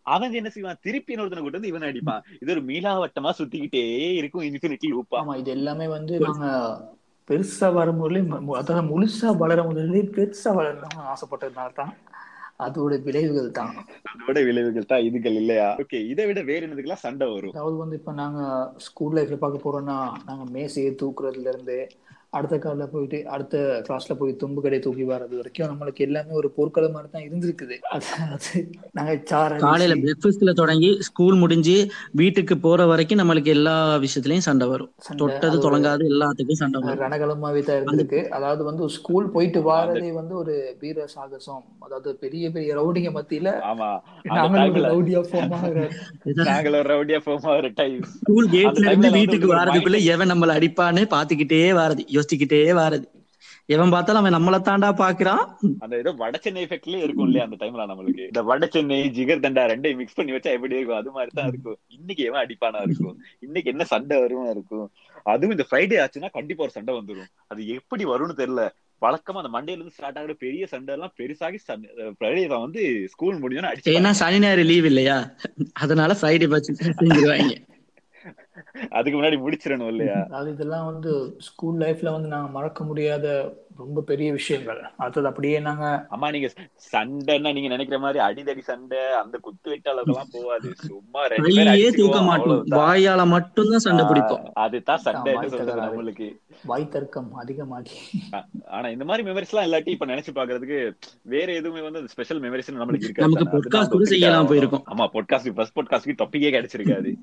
அவன் என்ன செய்வான் திருப்பி இன்னொருத்தனை கூட்டு வந்து இவன் அடிப்பான் இது ஒரு மீளாவட்டமா சுத்திக்கிட்டே இருக்கும் இன்ஃபினிட்டி லூப்பா
ஆமா இது எல்லாமே வந்து நாங்க பெருசா வரும் முதலே அதாவது முழுசா வளர முதலே பெருசா வளரணும்னு ஆசைப்பட்டதுனால தான் அதோட விளைவுகள் தான்
அதோட விளைவுகள் தான் இதுகள் இல்லையா ஓகே இதை விட வேற என்னதுக்கெல்லாம் சண்டை வரும்
அதாவது வந்து இப்ப நாங்க ஸ்கூல் லைஃப்ல பார்க்க போறோம்னா நாங்க மேசையை தூக்குறதுல இருந்து அடுத்த காலில் போயிட்டு அடுத்த கிளாஸ்ல போய் தும்பு கடை தூக்கி வர்றது வரைக்கும் நம்மளுக்கு எல்லாமே ஒரு போர்க்கள மாதிரி தான் இருந்திருக்குது அது அது நாங்க சார
காலையில பிரேக்ஃபாஸ்ட்ல தொடங்கி ஸ்கூல் முடிஞ்சு வீட்டுக்கு போற வரைக்கும் நம்மளுக்கு எல்லா விஷயத்துலயும் சண்டை வரும்
சண்டை,
தொட்டது
அது ஒரு-
தொடங்காது எல்லாத்துக்கும் சண்டை வரும்
ரணகலமாவே தான் இருந்திருக்கு அதாவது வந்து ஸ்கூல் போயிட்டு வாரதே வந்து ஒரு வீர சாகசம் அதாவது பெரிய பெரிய ரவுடிங்க மத்தியில
ஆமா அந்த
நாங்களும் ஒரு
டைம்ல
ரவுடியா ஃபார்ம் ஆகுற
நாங்கள ஒரு ரவுடியா போமா ஒரு டைம்
ஸ்கூல்
அந்த
கேட்ல
timeல
இருந்து
வந்து
வீட்டுக்கு
ஒரு
வாரதுக்குள்ள
mindset-
எவன் நம்மள அடிப்பான்னு பாத்துக்கிட்டே வாரது யோசிச்சுக்கிட்டே வாரது எவன் பார்த்தாலும் அவன் நம்மள தாண்டா பாக்குறான்
அந்த ஏதோ வட சென்னை எஃபெக்ட்லயே இருக்கும் இல்லையா அந்த டைம்ல நம்மளுக்கு இந்த வட சென்னை ஜிகர் தண்டா ரெண்டையும் மிக்ஸ் பண்ணி வச்சா எப்படி இருக்கும் அது மாதிரி தான் இருக்கும் இன்னைக்கு எவன் அடிப்பானா இருக்கும் இன்னைக்கு என்ன சண்டை வருமா இருக்கும் அதுவும் இந்த ஃப்ரைடே ஆச்சுன்னா கண்டிப்பா ஒரு சண்டை வந்துரும் அது எப்படி வரும்னு தெரியல வழக்கமா அந்த மண்டேல இருந்து ஸ்டார்ட் ஆகுற பெரிய சண்டை எல்லாம் பெருசாகி ஃப்ரைடே தான் வந்து ஸ்கூல் முடிஞ்சோன்னு அடிச்சு
ஏன்னா சனி ஞாயிறு லீவ் இல்லையா அதனால ஃப்ரைடே வச்சு செஞ்சிருவாங்க
அதுக்கு முன்னாடி முடிச்சிடணும் இல்லையா
அதாவது இதெல்லாம் வந்து ஸ்கூல் லைஃப்ல வந்து நாங்க மறக்க முடியாத ரொம்ப பெரிய விஷயங்கள் அடுத்தது அப்படியே நாங்க
அம்மா நீங்க சண்டைன்னா நீங்க நினைக்கிற மாதிரி அடிதடி சண்டை அந்த குத்து வெட்டு அளவுக்குலாம் போவாது சும்மா ரெண்டு பேரும்
கையே தூக்க
அடிச்சுக்குவோம்,
மாட்டோம்
அவ்வளவுதான்.
வாயால மட்டும்தான் சண்டை பிடிப்போம்
ஆஹ் அதுதான் சண்டைன்னு
வாய்
சொல்றது
தகராறு.
நம்மளுக்கு
வாய் தர்க்கம் அதிகமாகி
ஆனா இந்த மாதிரி மெமரிஸ் எல்லாம் இல்லாட்டி இப்ப நினைச்சு பாக்குறதுக்கு வேற எதுவுமே வந்து ஸ்பெஷல் மெமரிஸ் நம்மளுக்கு இருக்காது
நமக்கு
தானே.
podcast
அதுதான்
கூட
அந்த
செய்யலாம்
ஒப்பிட்டு
போயிருக்கும்.
ஆமா பாட்காஸ்ட் ஃபர்ஸ்ட் பாட்காஸ்ட்க்கு டாபிக்கே கிடைச்சிருக்காது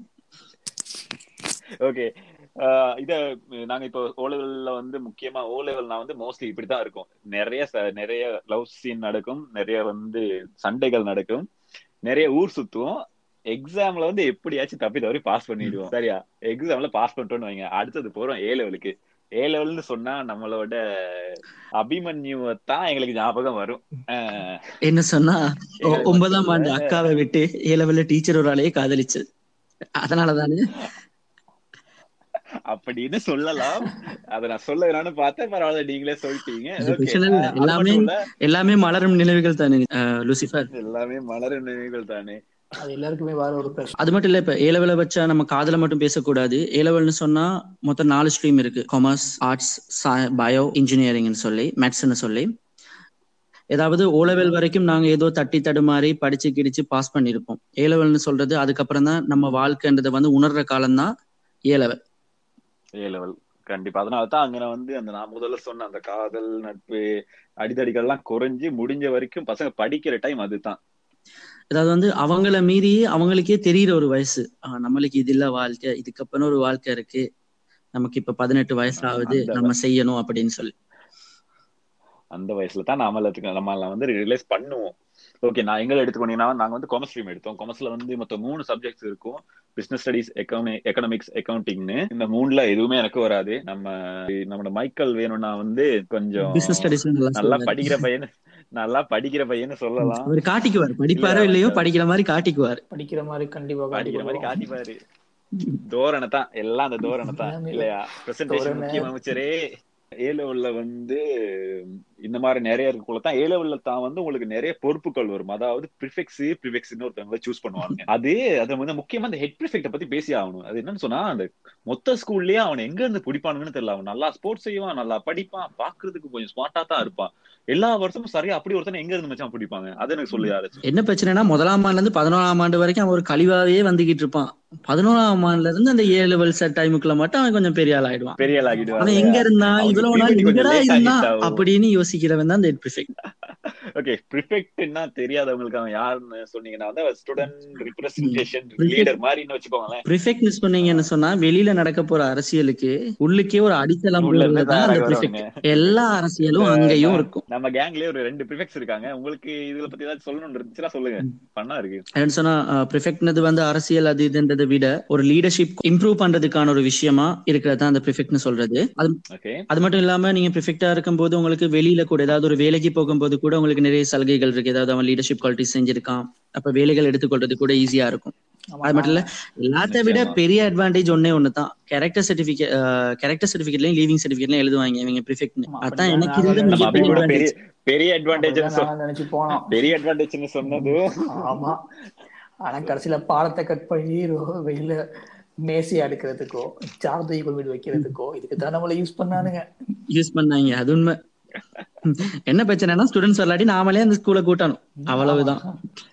ஓகே இத நாங்க இப்போ ஓ லெவல்ல வந்து முக்கியமா ஓ லெவல் நான் வந்து மோஸ்ட்லி இப்படித்தான் இருக்கும் நிறைய ச- நிறைய லவ் சீன் நடக்கும் நிறைய வந்து சண்டைகள் நடக்கும் நிறைய ஊர் சுத்துவோம் எக்ஸாம்ல வந்து எப்படியாச்சும் தப்பி தவறி பாஸ் பண்ணிடுவோம் சரியா எக்ஸாம்ல பாஸ் பண்ணிட்டோம்னு வைங்க அடுத்தது போறோம் ஏ லெவலுக்கு ஏ லெவல்னு சொன்னா நம்மளோட அபிமன்யுவை தான் எங்களுக்கு ஞாபகம் வரும் அஹ்
என்ன சொன்னா ஒ-
ஏழு
ஒன்பதாம் ஆண்டு
வருஷத்துல-
அக்காவை விட்டு ஏ லெவல்ல டீச்சர் ஒரு ஆளையே காதலிச்சு அதனாலதானே
அப்படின்னு சொல்லலாம் அத நான் சொல்ல வேணாம்னு பார்த்தேன் பரவாயில்ல நீங்களே சொல்லிட்டீங்க
அது
Okay.
பிரச்சனை இல்ல.
அது
எல்லாமே
மட்டும் இல்ல,
எல்லாமே மலரும் நினைவுகள் தானே அஹ், லூசிஃபர்
எல்லாமே மலரும் நினைவுகள் தானே
அது எல்லாருக்குமே வர ஒரு பிரச்சனை
அது மட்டும் இல்ல இப்ப ஏ லெவல வச்சா நம்ம காதல மட்டும் பேசக்கூடாது ஏ லெவல்னு சொன்னா மொத்தம் நாலு ஸ்ட்ரீம் இருக்கு காமர்ஸ் ஆர்ட்ஸ் பயோ இன்ஜினியரிங்னு சொல்லி மேத்ஸ்னு சொல்லி ஏதாவது ஓ லெவல் வரைக்கும் நாங்க ஏதோ தட்டி தடுமாறி படிச்சு கிடிச்சு பாஸ் பண்ணிருப்போம் ஏ லெவல்னு சொல்றது அதுக்கப்புறம் தான் நம்ம வாழ்க்கைன்றதை வந்து உணர்ற காலம் தான் ஏ லெவல்
ஏ லெவல் கண்டிப்பா அதனால தான் அங்க நான் வந்து அந்த நான் முதல்ல சொன்ன அந்த காதல் நட்பு அடிதடிகள் எல்லாம் குறைஞ்சு முடிஞ்ச வரைக்கும் பசங்க படிக்கிற டைம் அதுதான்
அதாவது வந்து அவங்கள மீறி அவங்களுக்கே தெரியிற ஒரு வயசு ஆஹ் நம்மளுக்கு இது இல்ல வாழ்க்கை இதுக்கப்புறம் ஒரு வாழ்க்கை இருக்கு நமக்கு இப்ப பதினெட்டு வயசு ஆகுது
அந்த
நம்ம செய்யணும் அப்படின்னு சொல்லி
அந்த வயசுல தான் நாம எல்லாத்துக்கும் நம்ம எல்லாம் வந்து ரியலைஸ் பண்ணுவோம் ஓகே நான் எங்களை எடுத்துக்கோனீங்கன்னா நாங்க வந்து காமர்ஸ் ஸ்ட்ரீம் எடுத்தோம் காமர்ஸ்ல வந்து மொத்தம் மூணு சப்ஜெக்ட்ஸ் இருக்கும் பிசினஸ் ஸ்டடிஸ் எக்கனாமி எக்கனாமிக்ஸ் அக்கௌண்டிங்னு இந்த மூணுல எதுவுமே எனக்கு வராது நம்ம நம்மளோட மைக்கேல் வேணும்னா வந்து கொஞ்சம்
பிசினஸ் ஸ்டடிஸ் நல்லா
நல்லா
சொல்லுவாரு.
படிக்கிற பையன் நல்லா படிக்கிற பையன்னு சொல்லலாம்
அவர் காட்டிக்குவார் படிப்பாரோ
இல்ல,
இல்லையோ
அவருக்கு-
படிக்கிற மாதிரி காட்டிக்குவார்
படிக்கிற மாதிரி கண்டிப்பா
படிக்கிற மாதிரி
காட்டி
காட்டிப்பாரு தோரணை தான் எல்லாம் அந்த தோரணை தான்
எல்லாமே
இல்லையா பிரசன்டேஷன்
தோரணை.
முக்கிய அமைச்சரே ஏ லெவல்ல வந்து இந்த மாதிரி நிறைய இருக்குள்ள தான் ஏ லெவல்ல தான் வந்து உங்களுக்கு நிறைய பொறுப்புகள் வரும் அதாவது ப்ரிஃபெக்ஸ் ப்ரிஃபெக்ஸ்னு ஒருத்தவங்க சூஸ் பண்ணுவாங்க அது அது வந்து முக்கியமா அந்த ஹெட் ப்ரிஃபெக்ட பத்தி பேசி ஆகணும் அது என்னன்னு சொன்னா அந்த மொத்த ஸ்கூல்லயே அவன் எங்க இருந்து பிடிப்பானுங்கன்னு தெரியல அவன் நல்லா ஸ்போர்ட்ஸ் செய்வான் நல்லா படிப்பான் பாக்குறதுக்கு கொஞ்சம் ஸ்மார்ட்டா தான் இருப்பான் எல்லா வருஷமும் சரியா அப்படி ஒருத்தனை எங்க இருந்து மச்சான் பிடிப்பாங்க அது எனக்கு சொல்லி யாராச்சும்
என்ன பிரச்சனைனா முதலாம் ஆண்டுல இருந்து பதினோராம் ஆண்டு வரைக்கும் அவன் ஒரு கழிவாவே வந்துகிட்டு இருப்பான் பதினோராம் ஆண்டுல இருந்து அந்த ஏழு லெவல் செட் டைமுக்குள்ள மட்டும் அவன் கொஞ்சம் பெரிய ஆள் ஆயிடுவான்
பெரிய ஆள்
அவன்
ஆகிடுவாங்க
எங்க இருந்தான்
அவனுக்கு
இவ்வளவு நாள்
puberty கொஞ்சம்
எங்கடா
late
இருந்தான்
ஆகிட்டாவும்.
அப்படின்னு யோசிக்கிறவன் தான் இந்த ப்ரிஃபெக்ட்
ஓகே ப்ரிஃபெக்ட்னா தெரியாதவங்களுக்கு அவன் யாருன்னு சொன்னீங்கன்னா வந்து ஸ்டூடெண்ட் ரிப்ரஸன்டேஷன்
Prefect-
லீடர் மாதிரின்னு வச்சுக்கோங்களேன்
ப்ரிஃபெக்ட்னு சொன்னீங்கன்னு சொன்னா வெளியில நடக்க போற அரசியலுக்கு உள்ளுக்கே ஒரு அடித்தளம்
உள்ள இருந்து
போடுறதுதான் அந்த
தயாராக
ப்ரிஃபெக்ட்
வருவாங்க.
எல்லா அரசியலும் அங்கேயும் இருக்கும்
நம்ம கேங்லயே ஒரு ரெண்டு ப்ரிஃபெக்ட்ஸ் இருக்காங்க உங்களுக்கு இதுல பத்தி ஏதாச்சும் சொல்லணும்னு இருந்துச்சுன்னா சொல்லுங்க பண்ணா இருக்கு
என்ன சொன்னா ப்ரிஃபெக்ட்னது வந்து அரசியல் அது இதுன்றதை விட ஒரு லீடர்ஷிப் இம்ப்ரூவ் பண்றதுக்கான ஒரு விஷயமா இருக்கிறது தான் அந்த ப்ரிஃபெக்ட்னு சொல்றது அது
ஓகே
அது மட்டும் இல்லாம நீங்க ப்ரிஃபெக்டா இருக்கும்போது உங்களுக்கு வெளியில கூட ஏதாவது ஒரு வேலைக்கு போகும்போது கூட உங்களுக்கு நிறைய சலுகைகள் இருக்கு ஏதாவது அவன் லீடர்ஷிப் குவாலிட்டி செஞ்சிருக்கான் அப்ப வேலைகள் எடுத்துக்கொள்றது கூட ஈஸியா இருக்கும் அது மட்டும் இல்ல எல்லாத்த விட
நிச்சயமா.
பெரிய அட்வான்டேஜ் ஒன்னே ஒண்ணுதான் கேரக்டர் சர்டிபிகேட் கேரக்டர் சர்டிபிகேட்லயும் லீவிங் சர்டிபிகேட்லயும் எழுதுவாங்க இவங்க ப்ரிஃபெக்ட்
ஆமா,
அதான்
அப்படிதான்
எனக்கு
நான்
இருந்த
நம்ம அப்படி
மிகப்பெரிய
கூட பெரிய
advantage.
பெரிய அட்வான்டேஜ்
அப்படிதான் நான் நினைச்சு போனோம்
பெரிய அட்வான்டேஜ்னு சொன்னதும்
ஆமா ஆனா கடைசியில பாலத்தை கட் பண்ணி ரோ- வெளியில மேசையை அடுக்கிறதுக்கோ சார்ஜை கொண்டு போய் வைக்கிறதுக்கோ இதுக்கு தான் நம்மள யூஸ் பண்ணானுங்க
யூஸ் பண்ணாங்க அது உண்மை என்ன பிரச்சனைனா ஸ்டூடெண்ட்ஸ் விளையாடி நாமளே அந்த ஸ்கூலை கூட்டணும் அவ்வளவுதான்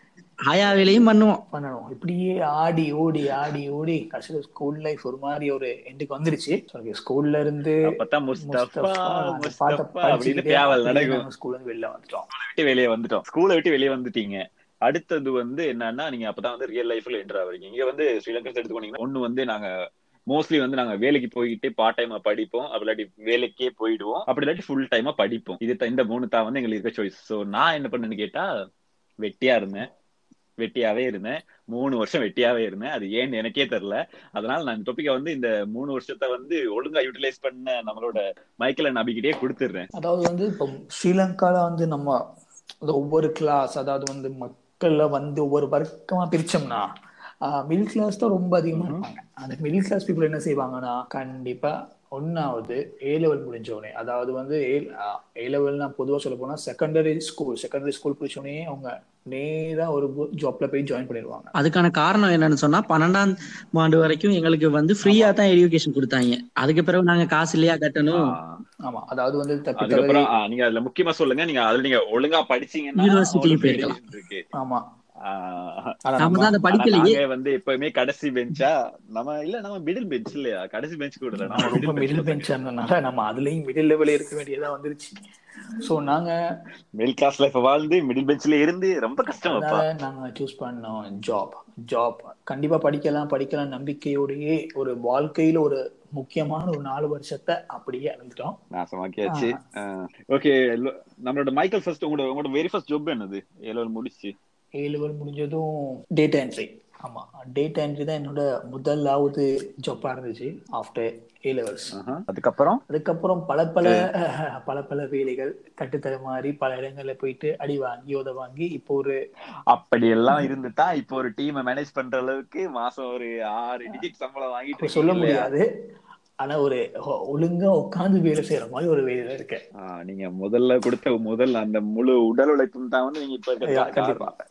ஆயா வேலையும் பண்ணுவோம்
பண்ணணும் இப்படியே ஆடி ஓடி ஆடி ஓடி கடைசியில ஸ்கூல் லைஃப் ஒரு மாதிரி ஒரு எண்டுக்கு வந்துருச்சு ஸ்கூல்ல இருந்து
அப்பதான் முஸ்தபா
முஸ்தபா, அந்த பாட்டை
முஸ்தபா அப்படின்னு
படிச்சுக்கிட்டே
தேவல்
அப்படியே
நடக்கும்
நாங்க ஸ்கூல்ல இருந்து வெளில வந்துட்டோம்
விட்டு வெளியே வந்துட்டோம் ஸ்கூலை விட்டு வெளியே வந்துட்டீங்க அடுத்தது வந்து என்னன்னா நீங்க அப்பதான் வந்து ரியல் லைஃப்ல என்டர் ஆவறீங்க இங்க வந்து ஸ்ரீலங்கா எடுத்துக்கோனீங்கன்னா ஒண்ணு வந்து நாங்க மோஸ்ட்லி வந்து நாங்க வேலைக்கு போயிட்டு பார்ட் டைமா படிப்போம் அப்படி இல்லாட்டி வேலைக்கே போயிடுவோம் அப்படி இல்லாட்டி ஃபுல் டைமா படிப்போம் இது தான் இந்த மூணு தான் வந்து எங்களுக்கு இருக்க சாய்ஸ் சோ நான் என்ன பண்ணேன்னு கேட்டா வெட்டியா இருந்தேன் வெட்டியாவே இருந்தேன் மூணு வருஷம் வெட்டியாவே இருந்தேன் அது ஏன்னு எனக்கே தெரியல அதனால நான் இந்த டாபிக்கை வந்து இந்த மூணு வருஷத்தை வந்து ஒழுங்கா யூட்டிலைஸ் பண்ண நம்மளோட மைக்கேல நபிக்கிட்டே கொடுத்துடுறேன்
அதாவது வந்து இப்போ ஸ்ரீலங்கால வந்து நம்ம அந்த ஒவ்வொரு கிளாஸ் அதாவது வந்து மக்கள்ல வந்து ஒவ்வொரு வர்க்கமா பிரிச்சோம்னா மிடில் கிளாஸ் தான் ரொம்ப அதிகமா இருப்பாங்க அந்த மிடில் கிளாஸ் பீப்புள் என்ன செய்வாங்கன்னா கண்டிப்பா ஒன்னாவது ஏ லெவல் முடிஞ்ச உடனே அதாவது வந்து ஏ லெவல் நான் பொதுவா சொல்ல போனா செகண்டரி ஸ்கூல் செகண்டரி ஸ்கூல் முடிச்ச உடனே அவங்க நேரா ஒரு ஜாப்ல போய் ஜாயின் பண்ணிடுவாங்க
அதுக்கான காரணம் என்னன்னு சொன்னா பன்னெண்டாம் ஆண்டு வரைக்கும் எங்களுக்கு வந்து ஃப்ரீயா தான் எஜுகேஷன் கொடுத்தாங்க அதுக்கு பிறகு நாங்க காசு இல்லையா கட்டணும்
ஆஹ்
ஆமா அதாவது வந்து தப்பி தவறி
அதுக்கப்புறம் ஆ, நீங்க அதுல முக்கியமா சொல்லுங்க நீங்க அதுல நீங்க ஒழுங்கா படிச்சீங்கன்னா
University
ஒரு
போயிருக்கலாம்.
variation இருக்கு
ஆமா
ஆ,
ஆனா
நாம
நம்ம
தான் அதை
ஆனா
படிக்கலையே
நாங்க வந்து எப்பவுமே கடைசி பெஞ்சா நம்ம இல்ல நம்ம மிடில் பெஞ்ச் இல்லையா கடைசி பெஞ்ச் கூட இல்ல
நம்ம
நம்ம
ரொம்ப
மிடில்
மிடில்
பெஞ்ச்
பெஞ்ச் இருந்தனால நம்ம அதுலயும் மிடில் லெவல் இருக்க வேண்டியதா வந்துருச்சு சோ நாங்க
மிடில் கிளாஸ் லைஃப் வாழ்ந்து மிடில் பெஞ்ச்ல இருந்து ரொம்ப கஷ்டம் அப்பா
அதனால நாங்க சூஸ் பண்ணோம் ஜாப் ஜாப் கண்டிப்பா படிக்கலாம் படிக்கலாம் நம்பிக்கையோடயே ஒரு வாழ்க்கையில ஒரு முக்கியமான ஒரு நாலு வருஷத்தை அப்படியே இருந்துட்டோம்
நாசமாக்கியாச்சு ஓகே நம்மளோட மைக்கேல் ஃபர்ஸ்ட் உங்களோட உங்களோட வெரி ஃபர்ஸ்ட் ஜாப் என்னது ஏழு முடிச்சு
ஏ லெவல் முடிஞ்சதும் டேட்டா என்ட்ரி ஆமா டேட்டா என்ட்ரி தான் என்னோட முதலாவது ஜாப்பா இருந்துச்சு ஆஃப்டர் ஏ லெவல்ஸ்
ஆஹா. அதுக்கப்புறம்
அதுக்கப்புறம் பல பல பல பல வேலைகள் கட்டுத்தர மாதிரி பல இடங்கள்ல போயிட்டு அடி வாங்கி உத வாங்கி இப்போ ஒரு
அப்படி எல்லாம் இருந்துட்டா இப்போ ஒரு டீமை மேனேஜ் பண்ற அளவுக்கு மாசம் ஒரு ஆறு டிஜிட் சம்பளம் வாங்கிட்டு
அப்படி சொல்ல
இருக்கீங்க இல்லையா?
முடியாது ஆனா ஒரு ஒ- ஒழுங்கா உட்கார்ந்து வேலை செய்யற மாதிரி ஒரு வேலையில இருக்கேன்
ஆ, நீங்க முதல்ல கொடுத்த முதல் அந்த முழு உடல் உழைப்பும் தான் வந்து நீங்க இப்ப
ஐயா,
இருக்க
கண்டிப்பா.
காரணம்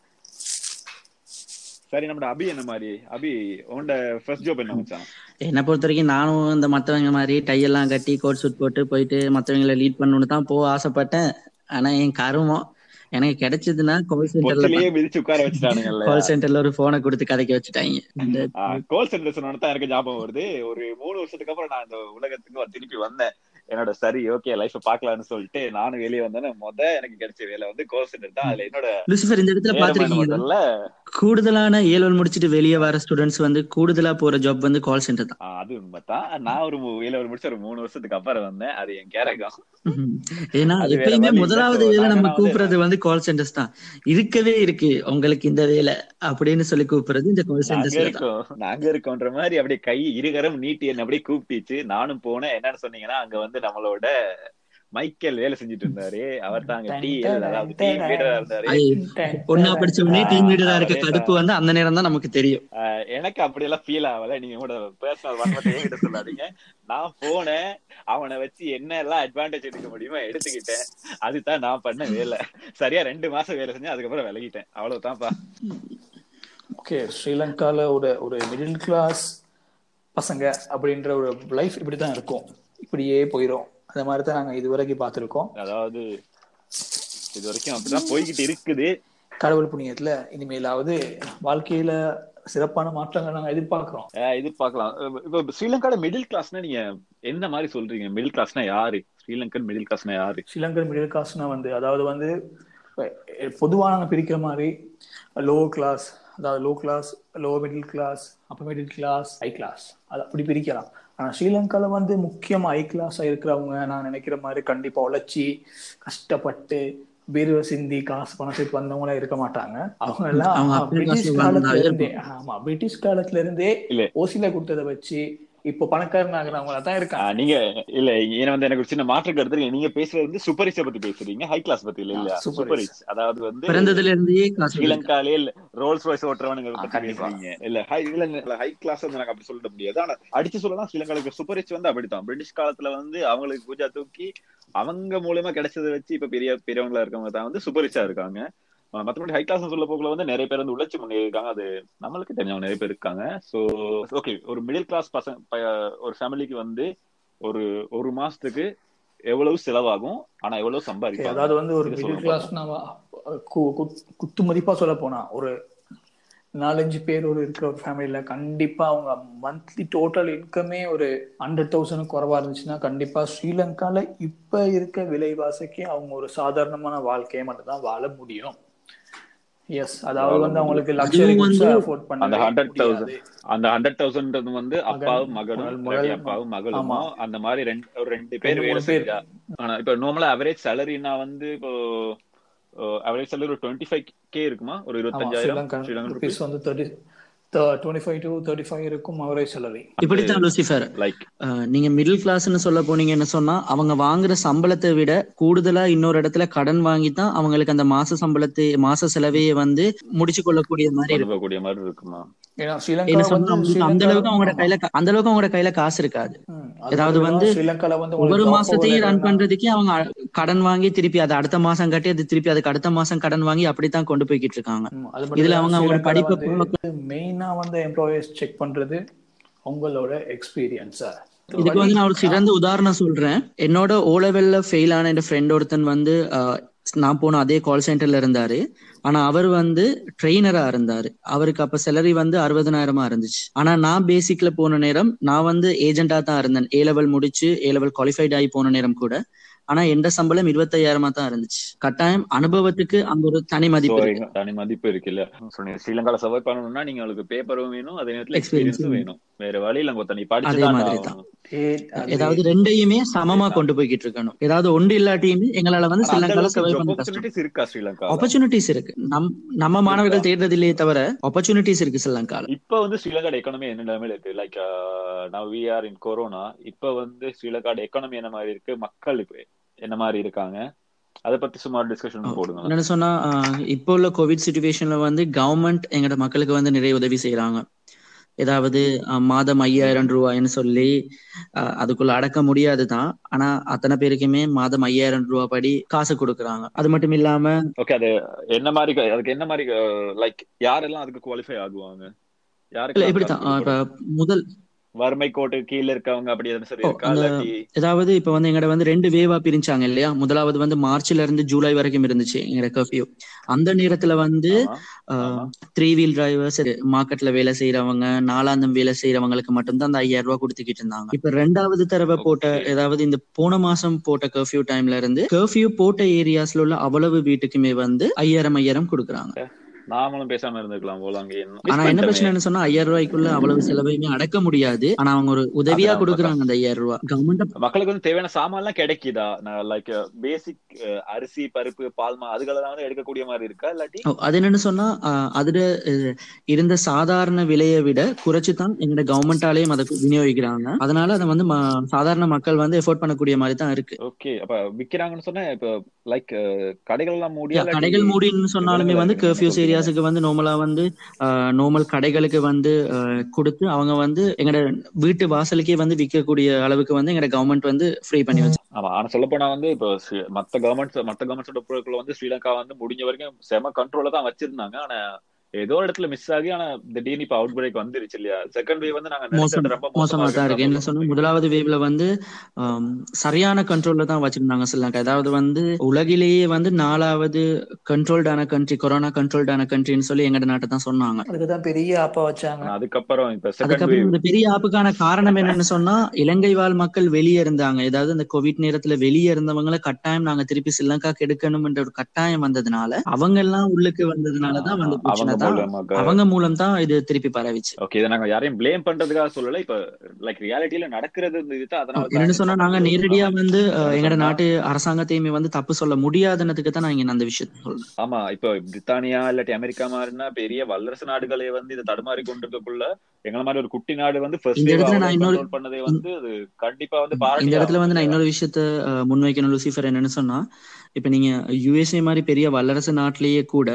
சரி நம்ம அபி என்ன மாதிரி அபி உன்னோட ஃபர்ஸ்ட் ஜாப் என்ன மச்சான்
என்னை பொறுத்த வரைக்கும் நானும் இந்த மத்தவங்க மாதிரி டை எல்லாம் கட்டி கோட் சூட் போட்டு போயிட்டு மத்தவங்களை லீட் பண்ணணும்னு தான் போக ஆசைப்பட்டேன் ஆனா என் கருமம் எனக்கு கிடைச்சதுன்னா கால் சென்டர்ல
பொச்சலையே மிதிச்சு உட்கார வச்சுட்டானுங்கல்ல
கால் சென்டர்ல ஒரு போனை கொடுத்து கதைக்க வச்சுட்டாங்க இந்த
கோல் சென்டர் சொன்னோன்னு தான் எனக்கு ஞாபகம் வருது ஒரு மூணு வருஷத்துக்கு அப்புறம் நான் இந்த உலகத்துக்கு வந்து திருப்பி வந்தேன் என்னோட சரி ஓகே லைஃப் பாக்கலாம்னு சொல்லிட்டு நானும் வெளியே வந்தேன் முத எனக்கு கிடைச்ச வேலை வந்து கோல் சென்டர் தான் அதுல என்னோட
லூசிஃபர் இந்த இடத்துல
நேர்மையான
பாத்திருக்கீங்க
முதல்ல
கூடுதலான ஏழு முடிச்சிட்டு வெளியே வர ஸ்டூடெண்ட்ஸ் வந்து கூடுதலா போற ஜாப் வந்து கால் சென்டர் தான்
ஆ, அது உண்மைதான் நான் ஒரு மூ- வேலை ஒரு முடிச்ச ஒரு மூணு வருஷத்துக்கு அப்புறம் வந்தேன் அது என் கேரகம்
ம்ஹும். ஏன்னா
அது வேற
எப்பயுமே
வழி இல்ல.
முதலாவது
So,
வேலை நம்ம
நாங்க வந்து-
கூப்பிடுறது வந்து கால் சென்டர்ஸ் தான் இருக்கவே இருக்கு உங்களுக்கு இந்த வேலை அப்படின்னு சொல்லி கூப்பிடுறது இந்த கால்
நாங்க
சென்டர்ஸ்ல தான்
இருக்கோம் நாங்க இருக்கோன்ற மாதிரி அப்படியே கை இருகரம் நீட்டி என்ன அப்படியே கூப்பிட்டுச்சு நானும் போனேன் என்னன்னு சொன்னீங்கன்னா அங்க வந்து நம்மளோட மைக்கேல் வேலை செஞ்சுட்டு இருந்தாரு அவர் தான் அங்க டிஎல் அதாவது டீம் லீடரா இருந்தாரு
ஐ, ஒன்னா படிச்ச உடனே டீம் லீடரா இருக்க
அதே
கடுப்பு வந்து அந்த நேரம் தான் நமக்கு தெரியும்
ஆஹ் எனக்கு அப்படியெல்லாம் ஃபீல் ஆகல நீங்க கூட பர்சனல் வரமத்தை என்கிட்ட சொல்லாதீங்க நான் போனேன் அவனை வச்சு என்ன எல்லாம் அட்வான்டேஜ் எடுக்க முடியுமோ எடுத்துக்கிட்டேன் அதுதான் நான் பண்ண வேலை சரியா ரெண்டு மாசம் வேலை செஞ்சேன் அதுக்கப்புறம் விலகிட்டேன் அவ்வளவுதான்ப்பா
ஓகே ஸ்ரீலங்கால ஒரு ஒரு மிடில் கிளாஸ் பசங்க அப்படின்ற ஒரு லைஃப் இப்படிதான் இருக்கும் இப்படியே போயிடும் அந்த மாதிரி தான் நாங்க இது வரைக்கும் பார்த்திருக்கோம்
அதாவது இது வரைக்கும் அப்படிதான் போய்கிட்டு இருக்குது
கடவுள் புண்ணியத்துல இனிமேலாவது வாழ்க்கையில சிறப்பான மாற்றங்கள் நாங்க எதிர்பார்க்கிறோம்
ஆஹ் எதிர்பார்க்கலாம் அஹ் இப்ப ஸ்ரீலங்கால மிடில் கிளாஸ்னா நீங்க என்ன மாதிரி சொல்றீங்க மிடில் கிளாஸ்னா யாரு ஸ்ரீலங்கன் மிடில் கிளாஸ்னா யாரு
ஸ்ரீலங்கன் மிடில் கிளாஸ்னா வந்து அதாவது வந்து அஹ், பொதுவா நாங்க பிரிக்கிற மாதிரி லோ கிளாஸ் அதாவது low class low middle class upper middle class high class அது அப்படி பிரிக்கலாம் ஆனா ஸ்ரீலங்கால வந்து முக்கியமா ஹை கிளாஸா இருக்கிறவங்க நான் நினைக்கிற மாதிரி கண்டிப்பா உழைச்சி கஷ்டப்பட்டு வேர்வை சிந்தி காசு பணம் சேர்த்து வந்தவங்களா இருக்க மாட்டாங்க அவங்க எல்லாம்
அவங்க upper class
பிரிட்டிஷ்
ல
காலத்துல
வாழ்ந்தா
இருந்தே ஆமா பிரிட்டிஷ் காலத்துல இருந்தே
இல்ல.
ஓசில கொடுத்ததை வச்சு இப்போ பணக்காரன் ஆகுறவங்களா தான் இருக்காங்க
ஆஹ் நீங்க இல்ல ஏன்னா வந்து எனக்கு ஒரு சின்ன மாற்று கருத்து இருக்கு. நீங்க பேசுறது வந்து சூப்பர் ரிச்சை பத்தி பேசுறீங்க ஹை கிளாஸ் பத்தி இல்ல இல்ல
ஆ, super
சூப்பர்
rich.
ரிச் அதாவது வந்து
பிறந்ததுல இருந்தே காசு
ஸ்ரீலங்காலே ரோல்ஸ் ராய்ஸ் ஓட்டுறவனுங்க
ஆ,
பத்தி
கண்டிப்பா.
பேசுறீங்க இல்ல ஹை இல்ல ஹை கிளாஸ் வந்து நாங்க அப்படி சொல்ல முடியாது ஆனா அடிச்சு சொல்லலாம் ஸ்ரீலங்காலுக்கு சூப்பர் ரிச் வந்து அப்படித்தான் பிரிட்டிஷ் காலத்துல வந்து அவங்களுக்கு பூஜா தூக்கி அவங்க மூலமா கிடைச்சதை வச்சு இப்ப பெரிய பெரியவங்களா இருக்கவங்க தான் வந்து சூப்பர் ரிச்சா இருக்காங்க மத்தபடி ஹை கிளாஸ் சொல்ல போக்குல வந்து நிறைய பேர் வந்து உழைச்சி முன்னேறிருக்காங்க அது நம்மளுக்கு தெரிஞ்சவங்க நிறைய பேர் இருக்காங்க சோ ஓகே ஒரு மிடில் கிளாஸ் பசங்க ப- ஒரு ஃபேமிலிக்கு வந்து ஒரு ஒரு மாசத்துக்கு எவ்வளவு செலவாகும் ஆனா எவ்வளவு சம்பாதிப்பாங்க
அதாவது வந்து ஒரு
இதை
மிடில்
சொல்லுங்க
கிளாஸ் நம்ம கு- கு- குத்து மதிப்பா சொல்ல போனா ஒரு நாலஞ்சு பேர் ஒரு இருக்கிற ஒரு ஃபேமிலியில கண்டிப்பா அவங்க மந்த்லி டோட்டல் இன்கமே ஒரு ஹண்ட்ரட் தௌசண்ட் குறைவா இருந்துச்சுன்னா கண்டிப்பா ஸ்ரீலங்கால இப்ப இருக்க விலைவாசிக்கு அவங்க ஒரு சாதாரணமான வாழ்க்கையை மட்டும் தான் வாழ முடியும் எஸ் அதாவது
வாழ
வந்து அவங்களுக்கு
முடியும்.
லக்ஸரி
அதுவும் வந்து
அஃபோர்ட்
அந்த
பண்ண
ஹண்ட்ரட்
முடியாது
தௌசண்ட் அந்த ஹண்ட்ரட் தௌசண்ட் வந்து அப்பாவும்
மகன்,
மகனும்
மகள்,
இல்லாட்டி அப்பாவும் மகளுமோ
ஆமா.
அந்த மாதிரி ரெண்டு ஒரு ரெண்டு பேர்
ரெண்டு
வேலை
மூணு பேர்.
செஞ்சா ஆனா இப்ப நார்மலா அவரேஜ் சேலரினா வந்து இப்போ அவரேஜ் சேலரி ஒரு டுவெண்ட்டி ஃபைவ் கே இருக்குமா ஒரு
ஆமா
இருபத்தஞ்சாயிரம்
ஸ்ரீலங்கன்
ஸ்ரீலங்கன்
ருபீஸ் வந்து thirty twenty five to thirty five இருக்கும் அவரேஜ் சேலரி
இப்படித்தான் லூசிஃபர்
லைக்
அஹ் நீங்க மிடில் கிளாஸ்னு சொல்ல போனீங்கன்னு சொன்னா அவங்க வாங்குற சம்பளத்தை விட கூடுதலா இன்னொரு இடத்துல கடன் வாங்கி தான் அவங்களுக்கு அந்த மாச சம்பளத்தை மாச செலவையே வந்து முடிச்சு கொள்ளக்கூடிய மாதிரி
கொண்டு
இருக்கும்
போகக்கூடிய மாதிரி இருக்குமா
ஏன்னா
என்ன
ஸ்ரீலங்கா
சொன்னா
வந்து
அவங்களுக்கு அந்த அளவுக்கு அவங்களோட
ஆமா.
கையில கா- அந்த அளவுக்கு அவங்களோட கையில காசு இருக்காது
ம்,
ஏதாவது
அதுவும்
வந்து
ஸ்ரீலங்கால வந்து
ஒவ்வொரு
உங்களுக்கு job
மாசத்தையும் ரன்
overload
பண்றதுக்கே அவங்க அ- கடன் வாங்கி திருப்பி அதை அடுத்த மாசம் கட்டி அது திருப்பி அதுக்கு அடுத்த மாசம் கடன் வாங்கி அப்படித்தான் கொண்டு போய்கிட்டு இருக்காங்க
ம், அது மட்டும்
இதுல
இல்லாம
அவங்க அவங்களோட
ஸ்ரீலங்கால
படிப்பை
வந்து மெயினா வந்து எம்ப்ளாயர்ஸ் செக் பண்றது உங்களோட எக்ஸ்பீரியன்ஸா
இதுக்கு வந்து நான் ஒரு சிறந்த உதாரணம் சொல்றேன் என்னோட ஓ லெவல்ல ஃபெயில் ஆன என் ஃப்ரெண்ட் ஒருத்தன் வந்து அஹ், நான் போன அதே கால் சென்டர்ல இருந்தாரு ஆனா அவர் வந்து ட்ரெயினரா இருந்தாரு அவருக்கு அப்ப சேலரி வந்து அறுபதனாயிரமா இருந்துச்சு ஆனா நான் பேசிக்ல போன நேரம் நான் வந்து ஏஜென்டா தான் இருந்தேன் ஏ லெவல் முடிச்சு ஏ லெவல் குவாலிஃபைட் ஆகி போன நேரம் கூட ஆனா எந்த சம்பளம் இருபத்தையாயிரமா தான் இருந்துச்சு கட்டாயம் அனுபவத்துக்கு அங்க ஒரு தனி மதிப்பு இருக்கு
தனி மதிப்பு இருக்குல்ல சொன்னீங்க ஸ்ரீலங்கால சர்வை பண்ணணும்னா நீங்க உங்களுக்கு பேப்பரும் வேணும் அதே நேரத்துல
Experience
எக்ஸ்பீரியன்ஸும் வேணும் வேற வழியில அங்க தனி
அதே
படிச்சுதான்
மாதிரி தான்.
ஆகணும்.
ஏதாவது ரெண்டையுமே சமமா கொண்டு போய்கிட்டு இருக்கணும் ஏதாவது ஒன்று இல்லாட்டியுமே எங்களால வந்து
ஆனா அந்த
ஸ்ரீலங்கால
அளவுக்கு
சர்வை
job
பண்ண கஷ்டம்
opportunities இருக்கா ஸ்ரீலங்கா
ஆப்பர்ச்சுனிட்டிஸ் இருக்கு நம் நம்ம மாணவர்கள் தேடுறது இல்லையே தவிர ஆப்பர்ச்சுனிட்டிஸ் இருக்கு ஸ்ரீலங்கால
இப்ப வந்து ஸ்ரீலங்காட எக்கானமி என்ன நிலைமையில இருக்கு like now we are in corona இப்ப வந்து ஸ்ரீலங்காட எக்கானமி என்ன மாதிரி இருக்கு மக்கள் இப்ப என்ன மாதிரி இருக்காங்க அத பத்தி சுமார் டிஸ்கஷன் போடுங்க
என்னன்னு சொன்னா ஆஹ் இப்போ உள்ள கோவிட் சுச்சுவேஷன்ல வந்து கவர்மெண்ட் எங்கட மக்களுக்கு வந்து நிறைய உதவி செய்யறாங்க ஏதாவது ஆஹ் மாதம் ஐயாயிரம் ரூபாய்ன்னு சொல்லி ஆஹ் அதுக்குள்ள அடக்க முடியாது தான் ஆனா அத்தனை பேருக்குமே மாதம் ஐயாயிரம் ரூபாய் படி காசு கொடுக்கறாங்க அது மட்டும் இல்லாம
ஓகே அது என்ன மாதிரி அதுக்கு என்ன மாதிரி லைக் யாரெல்லாம் அதுக்கு குவாலிஃபை ஆகுவாங்க
இல்ல
யாருக்கு
இப்படித்தான் ஆஹ் இப்ப முதல்
வறுமை கோட்டு கீழ இருக்கவங்க அப்படி எதுவும் சரி
ஓ,
இருக்கா
அந்த-
இல்லாட்டி
ஏதாவது இப்ப வந்து எங்கட வந்து ரெண்டு வேவா பிரிச்சாங்க இல்லையா முதலாவது வந்து மார்ச்ல இருந்து ஜூலை வரைக்கும் இருந்துச்சு எங்கட கர்ஃபியூ அந்த நேரத்துல வந்து
ஆமா, ஆமா.
த்ரீ வீல் டிரைவர்ஸ் மார்க்கெட்ல வேலை செய்யறவங்க நாலாந்தம் வேலை செய்யறவங்களுக்கு மட்டும்தான் அந்த ஐயாயிரம் ரூபாய் கொடுத்துக்கிட்டு இருந்தாங்க இப்ப ரெண்டாவது தடவை போட்ட
Okay.
ஏதாவது இந்த போன மாசம் போட்ட கர்ஃபியூ டைம்ல இருந்து கர்ஃபியூ போட்ட ஏரியாஸ்ல உள்ள அவ்வளவு வீட்டுக்குமே வந்து ஐயாயிரம் ஐயாயிரம் கொடுக்குறாங்க
நாமளும் பேசாம இருந்திருக்கலாம் போல அங்க என்ன
ஆனா என்ன பிரச்சனைன்னு சொன்னா ஐயாயிரம் ரூபாய்க்குள்ள அவ்வளவு செலவையுமே அடக்க முடியாது ஆனா அவங்க ஒரு உதவியா
அதான்
கொடுக்குறாங்க அந்த ஐயாயிரம் ரூபாய் கவர்மெண்ட்
மக்களுக்கு வந்து தேவையான சாமான் எல்லாம் கிடைக்குதா லைக் பேசிக் அரிசி பருப்பு பால்மா அதுகளெல்லாம் வந்து எடுக்கக்கூடிய மாதிரி இருக்கா இல்லாட்டி
ஓ, அது என்னன்னு சொன்னா ஆஹ் அதுல அஹ், இருந்த சாதாரண விலையை விட குறைச்சு தான் எங்களோட கவர்மெண்டாலேயும் அதை விநியோகிக்கிறாங்க அதனால அதை வந்து ம- சாதாரண மக்கள் வந்து எஃபோர்ட் பண்ணக்கூடிய மாதிரி தான் இருக்கு
ஓகே அப்ப விக்கிறாங்கன்னு சொன்னா இப்ப லைக் கடைகள் எல்லாம்
Yeah,
மூடியா இல்லாட்டி
கடைகள் மூடின்னு சொன்னாலுமே
விலைகள்
வந்து
இருக்கு, நீங்க
கர்ஃபியூஸ்
சொல்றீங்க.
ஏரியாஸுக்கு வந்து நார்மலா வந்து நார்மல் கடைகளுக்கு வந்து ஆஹ், கொடுத்து அவங்க வந்து எங்கட வீட்டு வாசலுக்கே வந்து விற்கக்கூடிய அளவுக்கு வந்து எங்கட கவர்மெண்ட் வந்து ஃப்ரீ பண்ணி வச்சு
ஆமா ஆனா சொல்ல போனா வந்து இப்போ ஸ்ரீ- மத்த கவர்மெண்ட்ஸ் மத்த கவர்மெண்ட்ஸோட பொருட்கள் வந்து ஸ்ரீலங்கா வந்து முடிஞ்ச வரைக்கும் செம கண்ட்ரோல்ல தான் வச்சிருந்தாங்க ஆனா ஏதோ ஒரு இடத்துல மிஸ் ஆகி ஆனா திடீர்னு இப்ப அவுட் பிரேக் வந்துருச்சு இல்லையா செகண்ட் வேவ் வந்து நாங்க
மோசம்
நினைச்சது ரொம்ப
மோசமா தான் இருக்கு என்ன சொன்னா முதலாவது வேவ்ல வந்து ஆம், சரியான கண்ட்ரோல்ல தான் வச்சிருந்தாங்க ஸ்ரீலங்கா அதாவது வந்து உலகிலேயே வந்து நாலாவது கண்ட்ரோல்டான கண்ட்ரி கொரோனா கண்ட்ரோல்டான கண்ட்ரின்னு சொல்லி எங்கட நாட்டை தான் சொன்னாங்க
அதுக்குதான் பெரிய ஆப்பா வச்சாங்க
ஆனா அதுக்கப்புறம் இப்ப செகண்ட்
அதுக்கப்புறம்
வேவ்
இந்த பெரிய ஆப்புக்கான காரணம் என்னன்னு சொன்னா இலங்கை வாழ் மக்கள் வெளியே இருந்தாங்க ஏதாவது இந்த கோவிட் நேரத்துல வெளியே இருந்தவங்களை கட்டாயம் நாங்க திருப்பி ஸ்ரீலங்காக்கு எடுக்கணும்ன்ற ஒரு கட்டாயம் வந்ததுனால அவங்க எல்லாம் உள்ளுக்கு வந்ததுனாலதான் வந்து பிரச்சனை
அவங்க
தான்
மூலமாக
அவங்க மூலம் தான் இது திருப்பி பரவிச்சு
ஓகே இதை நாங்க யாரையும் ப்ளேம் பண்றதுக்காக சொல்லல இப்ப லைக் ரியாலிட்டியில நடக்கிறது இந்த இதுதான் அதனால தான்
என்னன்னு சொன்னா நாங்க நேரடியா வந்து அஹ்,
என்னன்னு
எங்கட
சொன்னா-
நாட்டு அரசாங்கத்தையுமே வந்து தப்பு சொல்ல முடியாதுன்னதுக்கு தான் நான் இங்க அந்த விஷயத்த சொல்றேன்
ஆமா இப்போ பிரித்தானியா இல்லாட்டி அமெரிக்கா மாதிரினா பெரிய வல்லரசு நாடுகளே வந்து இதை தடுமாறி கொண்டிருக்கக்குள்ள எங்கள மாதிரி ஒரு குட்டி நாடு வந்து ஃபர்ஸ்ட்
இந்த இடத்துல நான் இன்னொரு-
கண்ட்ரோல் பண்ணதே வந்து அது கண்டிப்பா வந்து
இந்த
பாராட்டி
இடத்துல வந்து நான் இன்னொரு விஷயத்த அஹ், முன்வைக்கணும் லூசிஃபர் என்னன்னு சொன்னா இப்ப நீங்க யுஎஸ்ஏ மாதிரி பெரிய வல்லரசு நாட்டிலேயே கூட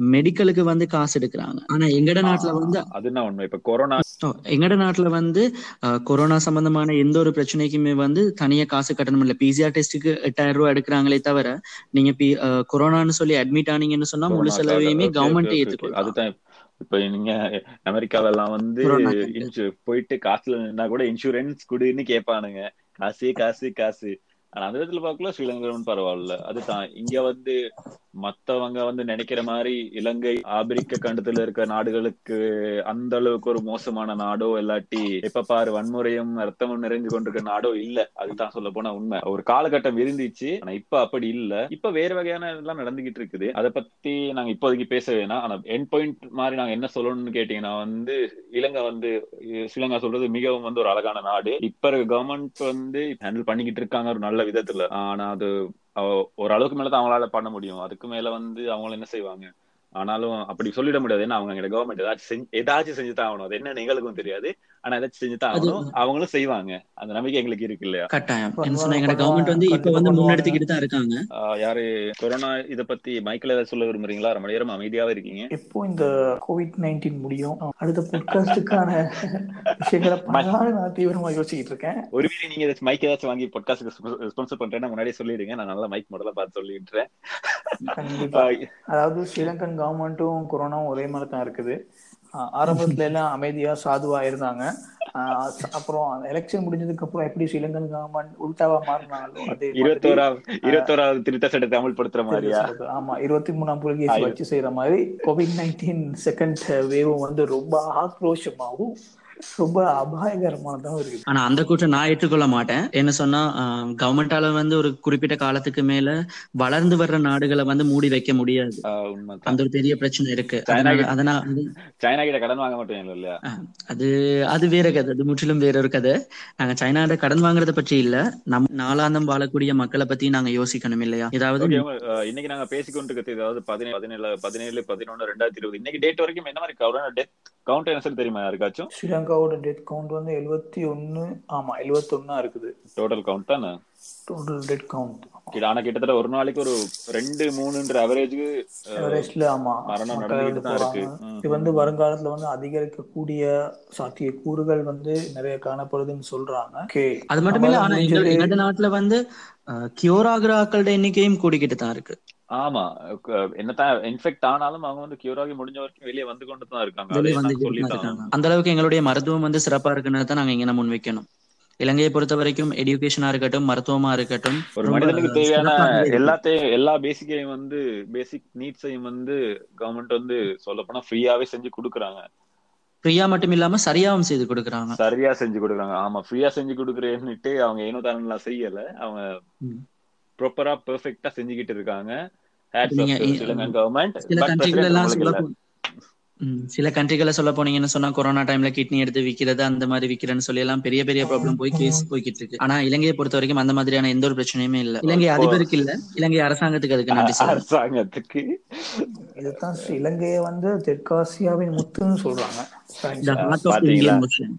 மெடிக்கலுக்கு வந்து காசு எடுக்கிறாங்க ஆனா எங்கட நாட்டுல வந்து
அதுதான் உண்மை இப்ப கொரோனா
ஓ, எங்கட நாட்டுல வந்து அஹ், கொரோனா சம்பந்தமான எந்த ஒரு பிரச்சனைக்குமே வந்து தனியா காசு கட்டணம் இல்ல பிசிஆர் டெஸ்ட்டுக்கு எட்டாயிரம் ரூபாய் எடுக்கிறாங்களே தவிர நீங்க பி அஹ், கொரோனான்னு சொல்லி அட்மிட் ஆனீங்கன்னு சொன்னா முழு
கொரோனாக்காக
செலவையுமே
okay,
government
okay, okay, okay.
ஏத்துக்கொள்ளும்
அதுதான் இப்ப நீங்க அமெரிக்கால எல்லாம் வந்து
கொரோனாக்கு.
இன்சு- போயிட்டு காசுல நின்னா கூட இன்சூரன்ஸ் குடுன்னு கேட்பானுங்க காசு காசு காசு ஆனா அந்த விதத்துல பார்க்கல ஸ்ரீலங்கா பரவாயில்ல அதுதான் இங்க வந்து மத்தவங்க வந்து நினைக்கிற மாதிரி இலங்கை ஆப்பிரிக்க கண்டத்துல இருக்க நாடுகளுக்கு அந்த அளவுக்கு ஒரு மோசமான நாடோ இல்லாட்டி எப்ப பாரு வன்முறையும் ரத்தமும் நிறைஞ்சு கொண்டிருக்க நாடோ இல்ல அதுதான் சொல்ல போனா உண்மை ஒரு காலகட்டம் இருந்துச்சு ஆனா இப்ப அப்படி இல்ல இப்ப வேற வகையான எல்லாம் நடந்துகிட்டு இருக்குது அதை பத்தி நாங்க இப்போதைக்கு பேச வேணாம் ஆனா என் பாயிண்ட் மாதிரி நாங்க என்ன சொல்லணும்னு கேட்டீங்கன்னா வந்து இலங்கை வந்து ஸ்ரீலங்கா சொல்றது மிகவும் வந்து ஒரு அழகான நாடு இப்ப இருக்க கவர்மெண்ட் வந்து ஹேண்டில் பண்ணிக்கிட்டு இருக்காங்க ஒரு நல்ல விதத்துல ஆனா அது அவ- ஒரு அளவுக்கு மேலதான் அவங்களால பண்ண முடியும் அதுக்கு மேல வந்து அவங்க என்ன செய்வாங்க ஆனாலும் அப்படி சொல்லிட முடியாது ஏன்னா அவங்க கவர்மெண்ட் ஏதாச்சும் செஞ்சு ஏதாச்சும் செஞ்சு தான் ஆகணும் அது என்ன எங்களுக்கும் தெரியாது ஆனா ஏதாச்சும் செஞ்சு தான்
அது-
ஆகணும் அவங்களும் செய்வாங்க அந்த நம்பிக்கை எங்களுக்கு இருக்கு இல்லையா
கட்டாயம்
பண்ணுவாங்க,
என்ன சொன்னா எங்கட
பண்ணுவாங்க,
கவர்மெண்ட் வந்து இப்ப
கண்டிப்பா
வந்து
பண்ணுவாங்க.
முன்னெடுத்துக்கிட்டு தான் இருக்காங்க
ஆஹ் யாரு கொரோனா இத பத்தி மைக்கேல் ஏதாவது சொல்ல விரும்புறீங்களா ரொம்ப நேரம் அமைதியாவே இருக்கீங்க
எப்போ இந்த கோவிட் நைன்டீன் முடியும் அடுத்த பாட்காஸ்டுக்கான விஷயங்களை பண்ணலாம்னு நான் தீவிரமா யோசிச்சுட்டு இருக்கேன்
ஒருவேளை நீங்க ஏதாச்சும் மைக் ஏதாச்சும் வாங்கி பாட்காஸ்டுக்கு ஸ்பான்சர் பண்றேன்னா முன்னாடியே சொல்லிடுங்க நான் நல்ல மைக் மாடலா பார்த்து சொல்லிடுறேன்
கண்டிப்பா அதாவது ஸ்ரீலங்கன் கவர்மெண்ட்டும் கொரோனாவும் ஒரே மாதிரி தான் இருக்குது ஆஹ் ஆரம்பத்துல எல்லாம் அமைதியா சாதுவா இருந்தாங்க ஆஹ் அப்புறம் எலெக்ஷன் முடிஞ்சதுக்கு அப்புறம் எப்படி ஸ்ரீலங்கன் கவர்மெண்ட் உல்டாவா மாறினாலும் அதே மாதிரி
இருபத்தோராவது இருபத்தோராவது திருத்த சட்டத்தை அமல்படுத்துற மாதிரியா
ஆமா இருபத்தி மூணாம் புலிகேசி வச்சு செய்யற மாதிரி கோவிட் நைன்டீன் செகண்ட் வேவும் வந்து ரொம்ப ஆக்ரோஷமாகவும் ரொம்ப அபாயகரமானதாகவும் இருக்குது
ஆனா அந்த கூட்டம் நான் ஏற்றுக்கொள்ள மாட்டேன் என்ன சொன்னா கவர்மெண்டால வந்து ஒரு குறிப்பிட்ட காலத்துக்கு மேல வளர்ந்து வர்ற நாடுகளை வந்து மூடி வைக்க முடியாது
ஆஹ் உண்மைதான்
அந்த ஒரு பெரிய பிரச்சனை இருக்கு
சைனா
அதனால அதனால வந்து
சைனா கிட்ட கடன் வாங்க மாட்டோம் இல்லையா
அது அது வேற கதை அது முற்றிலும் வேற ஒரு கதை நாங்க சைனாட கடன் வாங்குறத பற்றி இல்ல நம் நாளாந்தம் வாழக்கூடிய மக்களை பத்தி நாங்க யோசிக்கணும் இல்லையா ஏதாவது
ஓகே இன்னைக்கு நாங்க பேசிக்கொண்டிருக்கிறது ஏதாவது பதினேழு பதினேழு பதினேழு பதினொன்னு ரெண்டாயிரத்தி இருபது இன்னைக்கு டேட் வரைக்கும் என்ன மாதிரி கொரோனா டெத் கவுண்ட் என்ன சொல்லி தெரியுமா யாருக்காச்சும்
ஸ்ரீலங்காவோட டெத் கவுண்ட் வந்து எழுபத்தி ஒன்னு ஆமா எழுபத்தி ஒன்னா இருக்குது
டோட்டல் கவுண்ட் தானே
டோட்டல் டெட் கவுண்ட்
கிட்ட- ஆனா கிட்டத்தட்ட ஒரு நாளைக்கு ஒரு ரெண்டு மூணுன்ற அவரேஜுக்கு
எவரெஸ்ட்ல ஆமா
மரணம்
மக்கள்
நடந்துகிட்டு
வந்து
தான்
போறாங்க
இருக்கு ம்.
இது வந்து வருங்காலத்துல வந்து அதிகரிக்கக்கூடிய சாத்திய கூறுகள் வந்து நிறைய காணப்படுதுன்னு சொல்றாங்க ஓகே
அது மட்டும் இல்ல ஆனா எங்க எங்க நாட்டுல வந்து கியூர் ஆகுற ஆக்களோட எண்ணிக்கையும் கூடிக்கிட்டு தான் இருக்கு
ஆமா க- என்னதான் இன்ஃபெக்ட் ஆனாலும் அவங்க வந்து கியூர் ஆகி முடிஞ்ச வரைக்கும் வெளியே வந்து கொண்டு தான் இருக்காங்க
வெளியே
அதை
வந்து
நான் சொல்லித்தான்
இருக்காங்க அந்த அளவுக்கு எங்களுடைய மருத்துவம் வந்து சிறப்பா இருக்குன்னு தான் நாங்க இங்க முன் வைக்கணும் இலங்கையை பொறுத்த வரைக்கும் எஜுகேஷனா இருக்கட்டும் மருத்துவமா இருக்கட்டும்
ஒரு
ரொம்ப
மனிதனுக்கு தேவையான
சிறப்பாகவே இருக்கு.
எல்லாத்தையும் எல்லா பேசிக்கையும் வந்து பேசிக் நீட்ஸையும் வந்து கவர்மெண்ட் வந்து சொல்ல போனா ஃப்ரீயாவே செஞ்சு கொடுக்குறாங்க
ஃப்ரீயா மட்டும் இல்லாம சரியாவும் செய்து கொடுக்கறாங்க
சரியா செஞ்சு கொடுக்குறாங்க ஆமா ஃப்ரீயா செஞ்சு கொடுக்குறேன்னுட்டு அவங்க ஏனோ தானெல்லாம் செய்யல அவங்க
ம்.
ப்ராப்பரா பெர்ஃபெக்ட்டா செஞ்சுக்கிட்டு இருக்காங்க ஹேட்ஸ்
நீங்க
ஆஃப்
இ-
ஸ்ரீலங்கன் கவர்மெண்ட்
சில
பட்
கண்ட்ரிகள் எல்லாம்
உங்களுக்கு
சொல்ல
இல்ல
போ- ம், சில கண்ட்ரிகளை சொல்ல போனீங்கன்னு சொன்னா கொரோனா டைம்ல கிட்னி எடுத்து விக்கிறது அந்த மாதிரி விக்கிறேன்னு சொல்லி எல்லாம் பெரிய பெரிய ப்ராப்ளம் போய் கேஸ் போய்கிட்டு இருக்கு ஆனா இலங்கையை பொறுத்த வரைக்கும் அந்த மாதிரியான எந்த ஒரு பிரச்சனையுமே இல்ல இலங்கை
இப்போ-
அதிபருக்கு இல்ல இலங்கை அரசாங்கத்துக்கு அதுக்கு நன்றி சொல்லணும்
அரசாங்கத்துக்கு
இதுதான் இலங்கையை வந்து தெற்காசியாவின் முத்துன்னு சொல்றாங்க
The heart of the
பாத்தீங்களா?
Indian Ocean.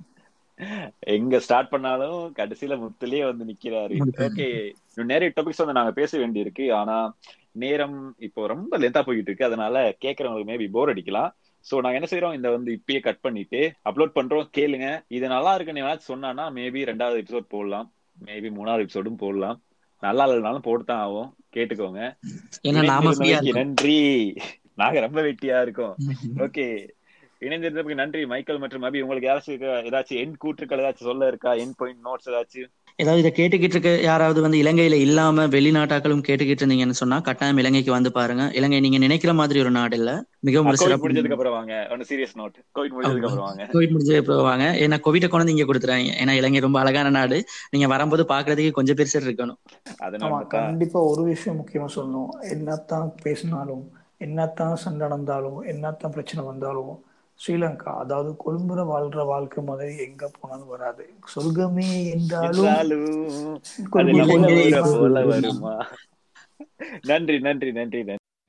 எங்க ஸ்டார்ட் பண்ணாலும் கடைசியில முத்துலயே வந்து நிக்கிறாரு
முத்து.
ஓகே நிறைய டாபிக்ஸ் வந்து நாங்க பேச வேண்டியிருக்கு ஆனா நேரம் இப்போ ரொம்ப லென்த்தா போயிட்டு இருக்கு அதனால கேக்குறவங்களுக்கு மேபி போர் அடிக்கலாம் சோ நாங்க என்ன செய்யறோம் இந்த வந்து இப்பயே கட் பண்ணிட்டு அப்லோட் பண்றோம் கேளுங்க இது நல்லா இருக்குன்னு ஏதாச்சும் சொன்னானா மேபி ரெண்டாவது எபிசோட் போடலாம் மேபி மூணாவது எபிசோடும் போடலாம் நல்லா இல்லைனாலும் போட்டு தான் ஆகும் கேட்டுக்கோங்க
ஏன்னா நாம ஃப்ரீயா
இணைந்திருந்தமைக்கு
இருக்கோம்
நன்றி நாங்க ரொம்ப வெட்டியா இருக்கோம் ஓகே இணைந்திருந்ததுக்கு நன்றி மைக்கேல் மற்றும் அபி உங்களுக்கு யாராச்சும் இருக்கா- ஏதாச்சும் என் கூற்றுக்கள் ஏதாச்சும் சொல்ல இருக்கா என் பாயிண்ட் நோட்ஸ் ஏதாச்சும்
ஏதாவது இதை கேட்டுக்கிட்டு இருக்க யாராவது வந்து இலங்கையில இல்லாம வெளிநாட்டாக்களும் கேட்டுக்கிட்டு இருந்தீங்கன்னு சொன்னா கட்டாயம் இலங்கைக்கு வந்து பாருங்க இலங்கை நீங்க நினைக்கிற மாதிரி ஒரு நாடு இல்ல மிகவும் ஒரு
கோவிட்
சிறப்பு
முடிஞ்சதுக்கு அப்புறம் வாங்க ஒன்னு சீரியஸ் நோட் கோவிட் முடிஞ்சதுக்கு அப்புறம் வாங்க
கோவிட் முடிஞ்சு போவாங்க ஏன்னா கோவிட்டை கொண்டு வந்து இங்க கொடுத்துறாங்க ஏன்னா இலங்கை ரொம்ப அழகான நாடு நீங்க வரும்போது பாக்குறதுக்கு கொஞ்சம் பேர் சரி இருக்கணும்
அதனால
ஆமா
தான்
கண்டிப்பா ஒரு விஷயம் முக்கியமா சொல்லணும் என்னத்தான் பேசினாலும் என்னத்தான் சண்டை நடந்தாலும் என்னத்தான் பிரச்சனை வந்தாலும் ஸ்ரீலங்கா அதாவது கொழும்புல வாழ்ற வாழ்க்கை மாதிரி எங்க போனாலும் வராது சொர்க்கமே என்றாலும்
என்றாலும் அது
கொழும்பு
நம்ம
போல
ஊரை
வருமா?
போல வருமா நன்றி நன்றி நன்றி நன்றி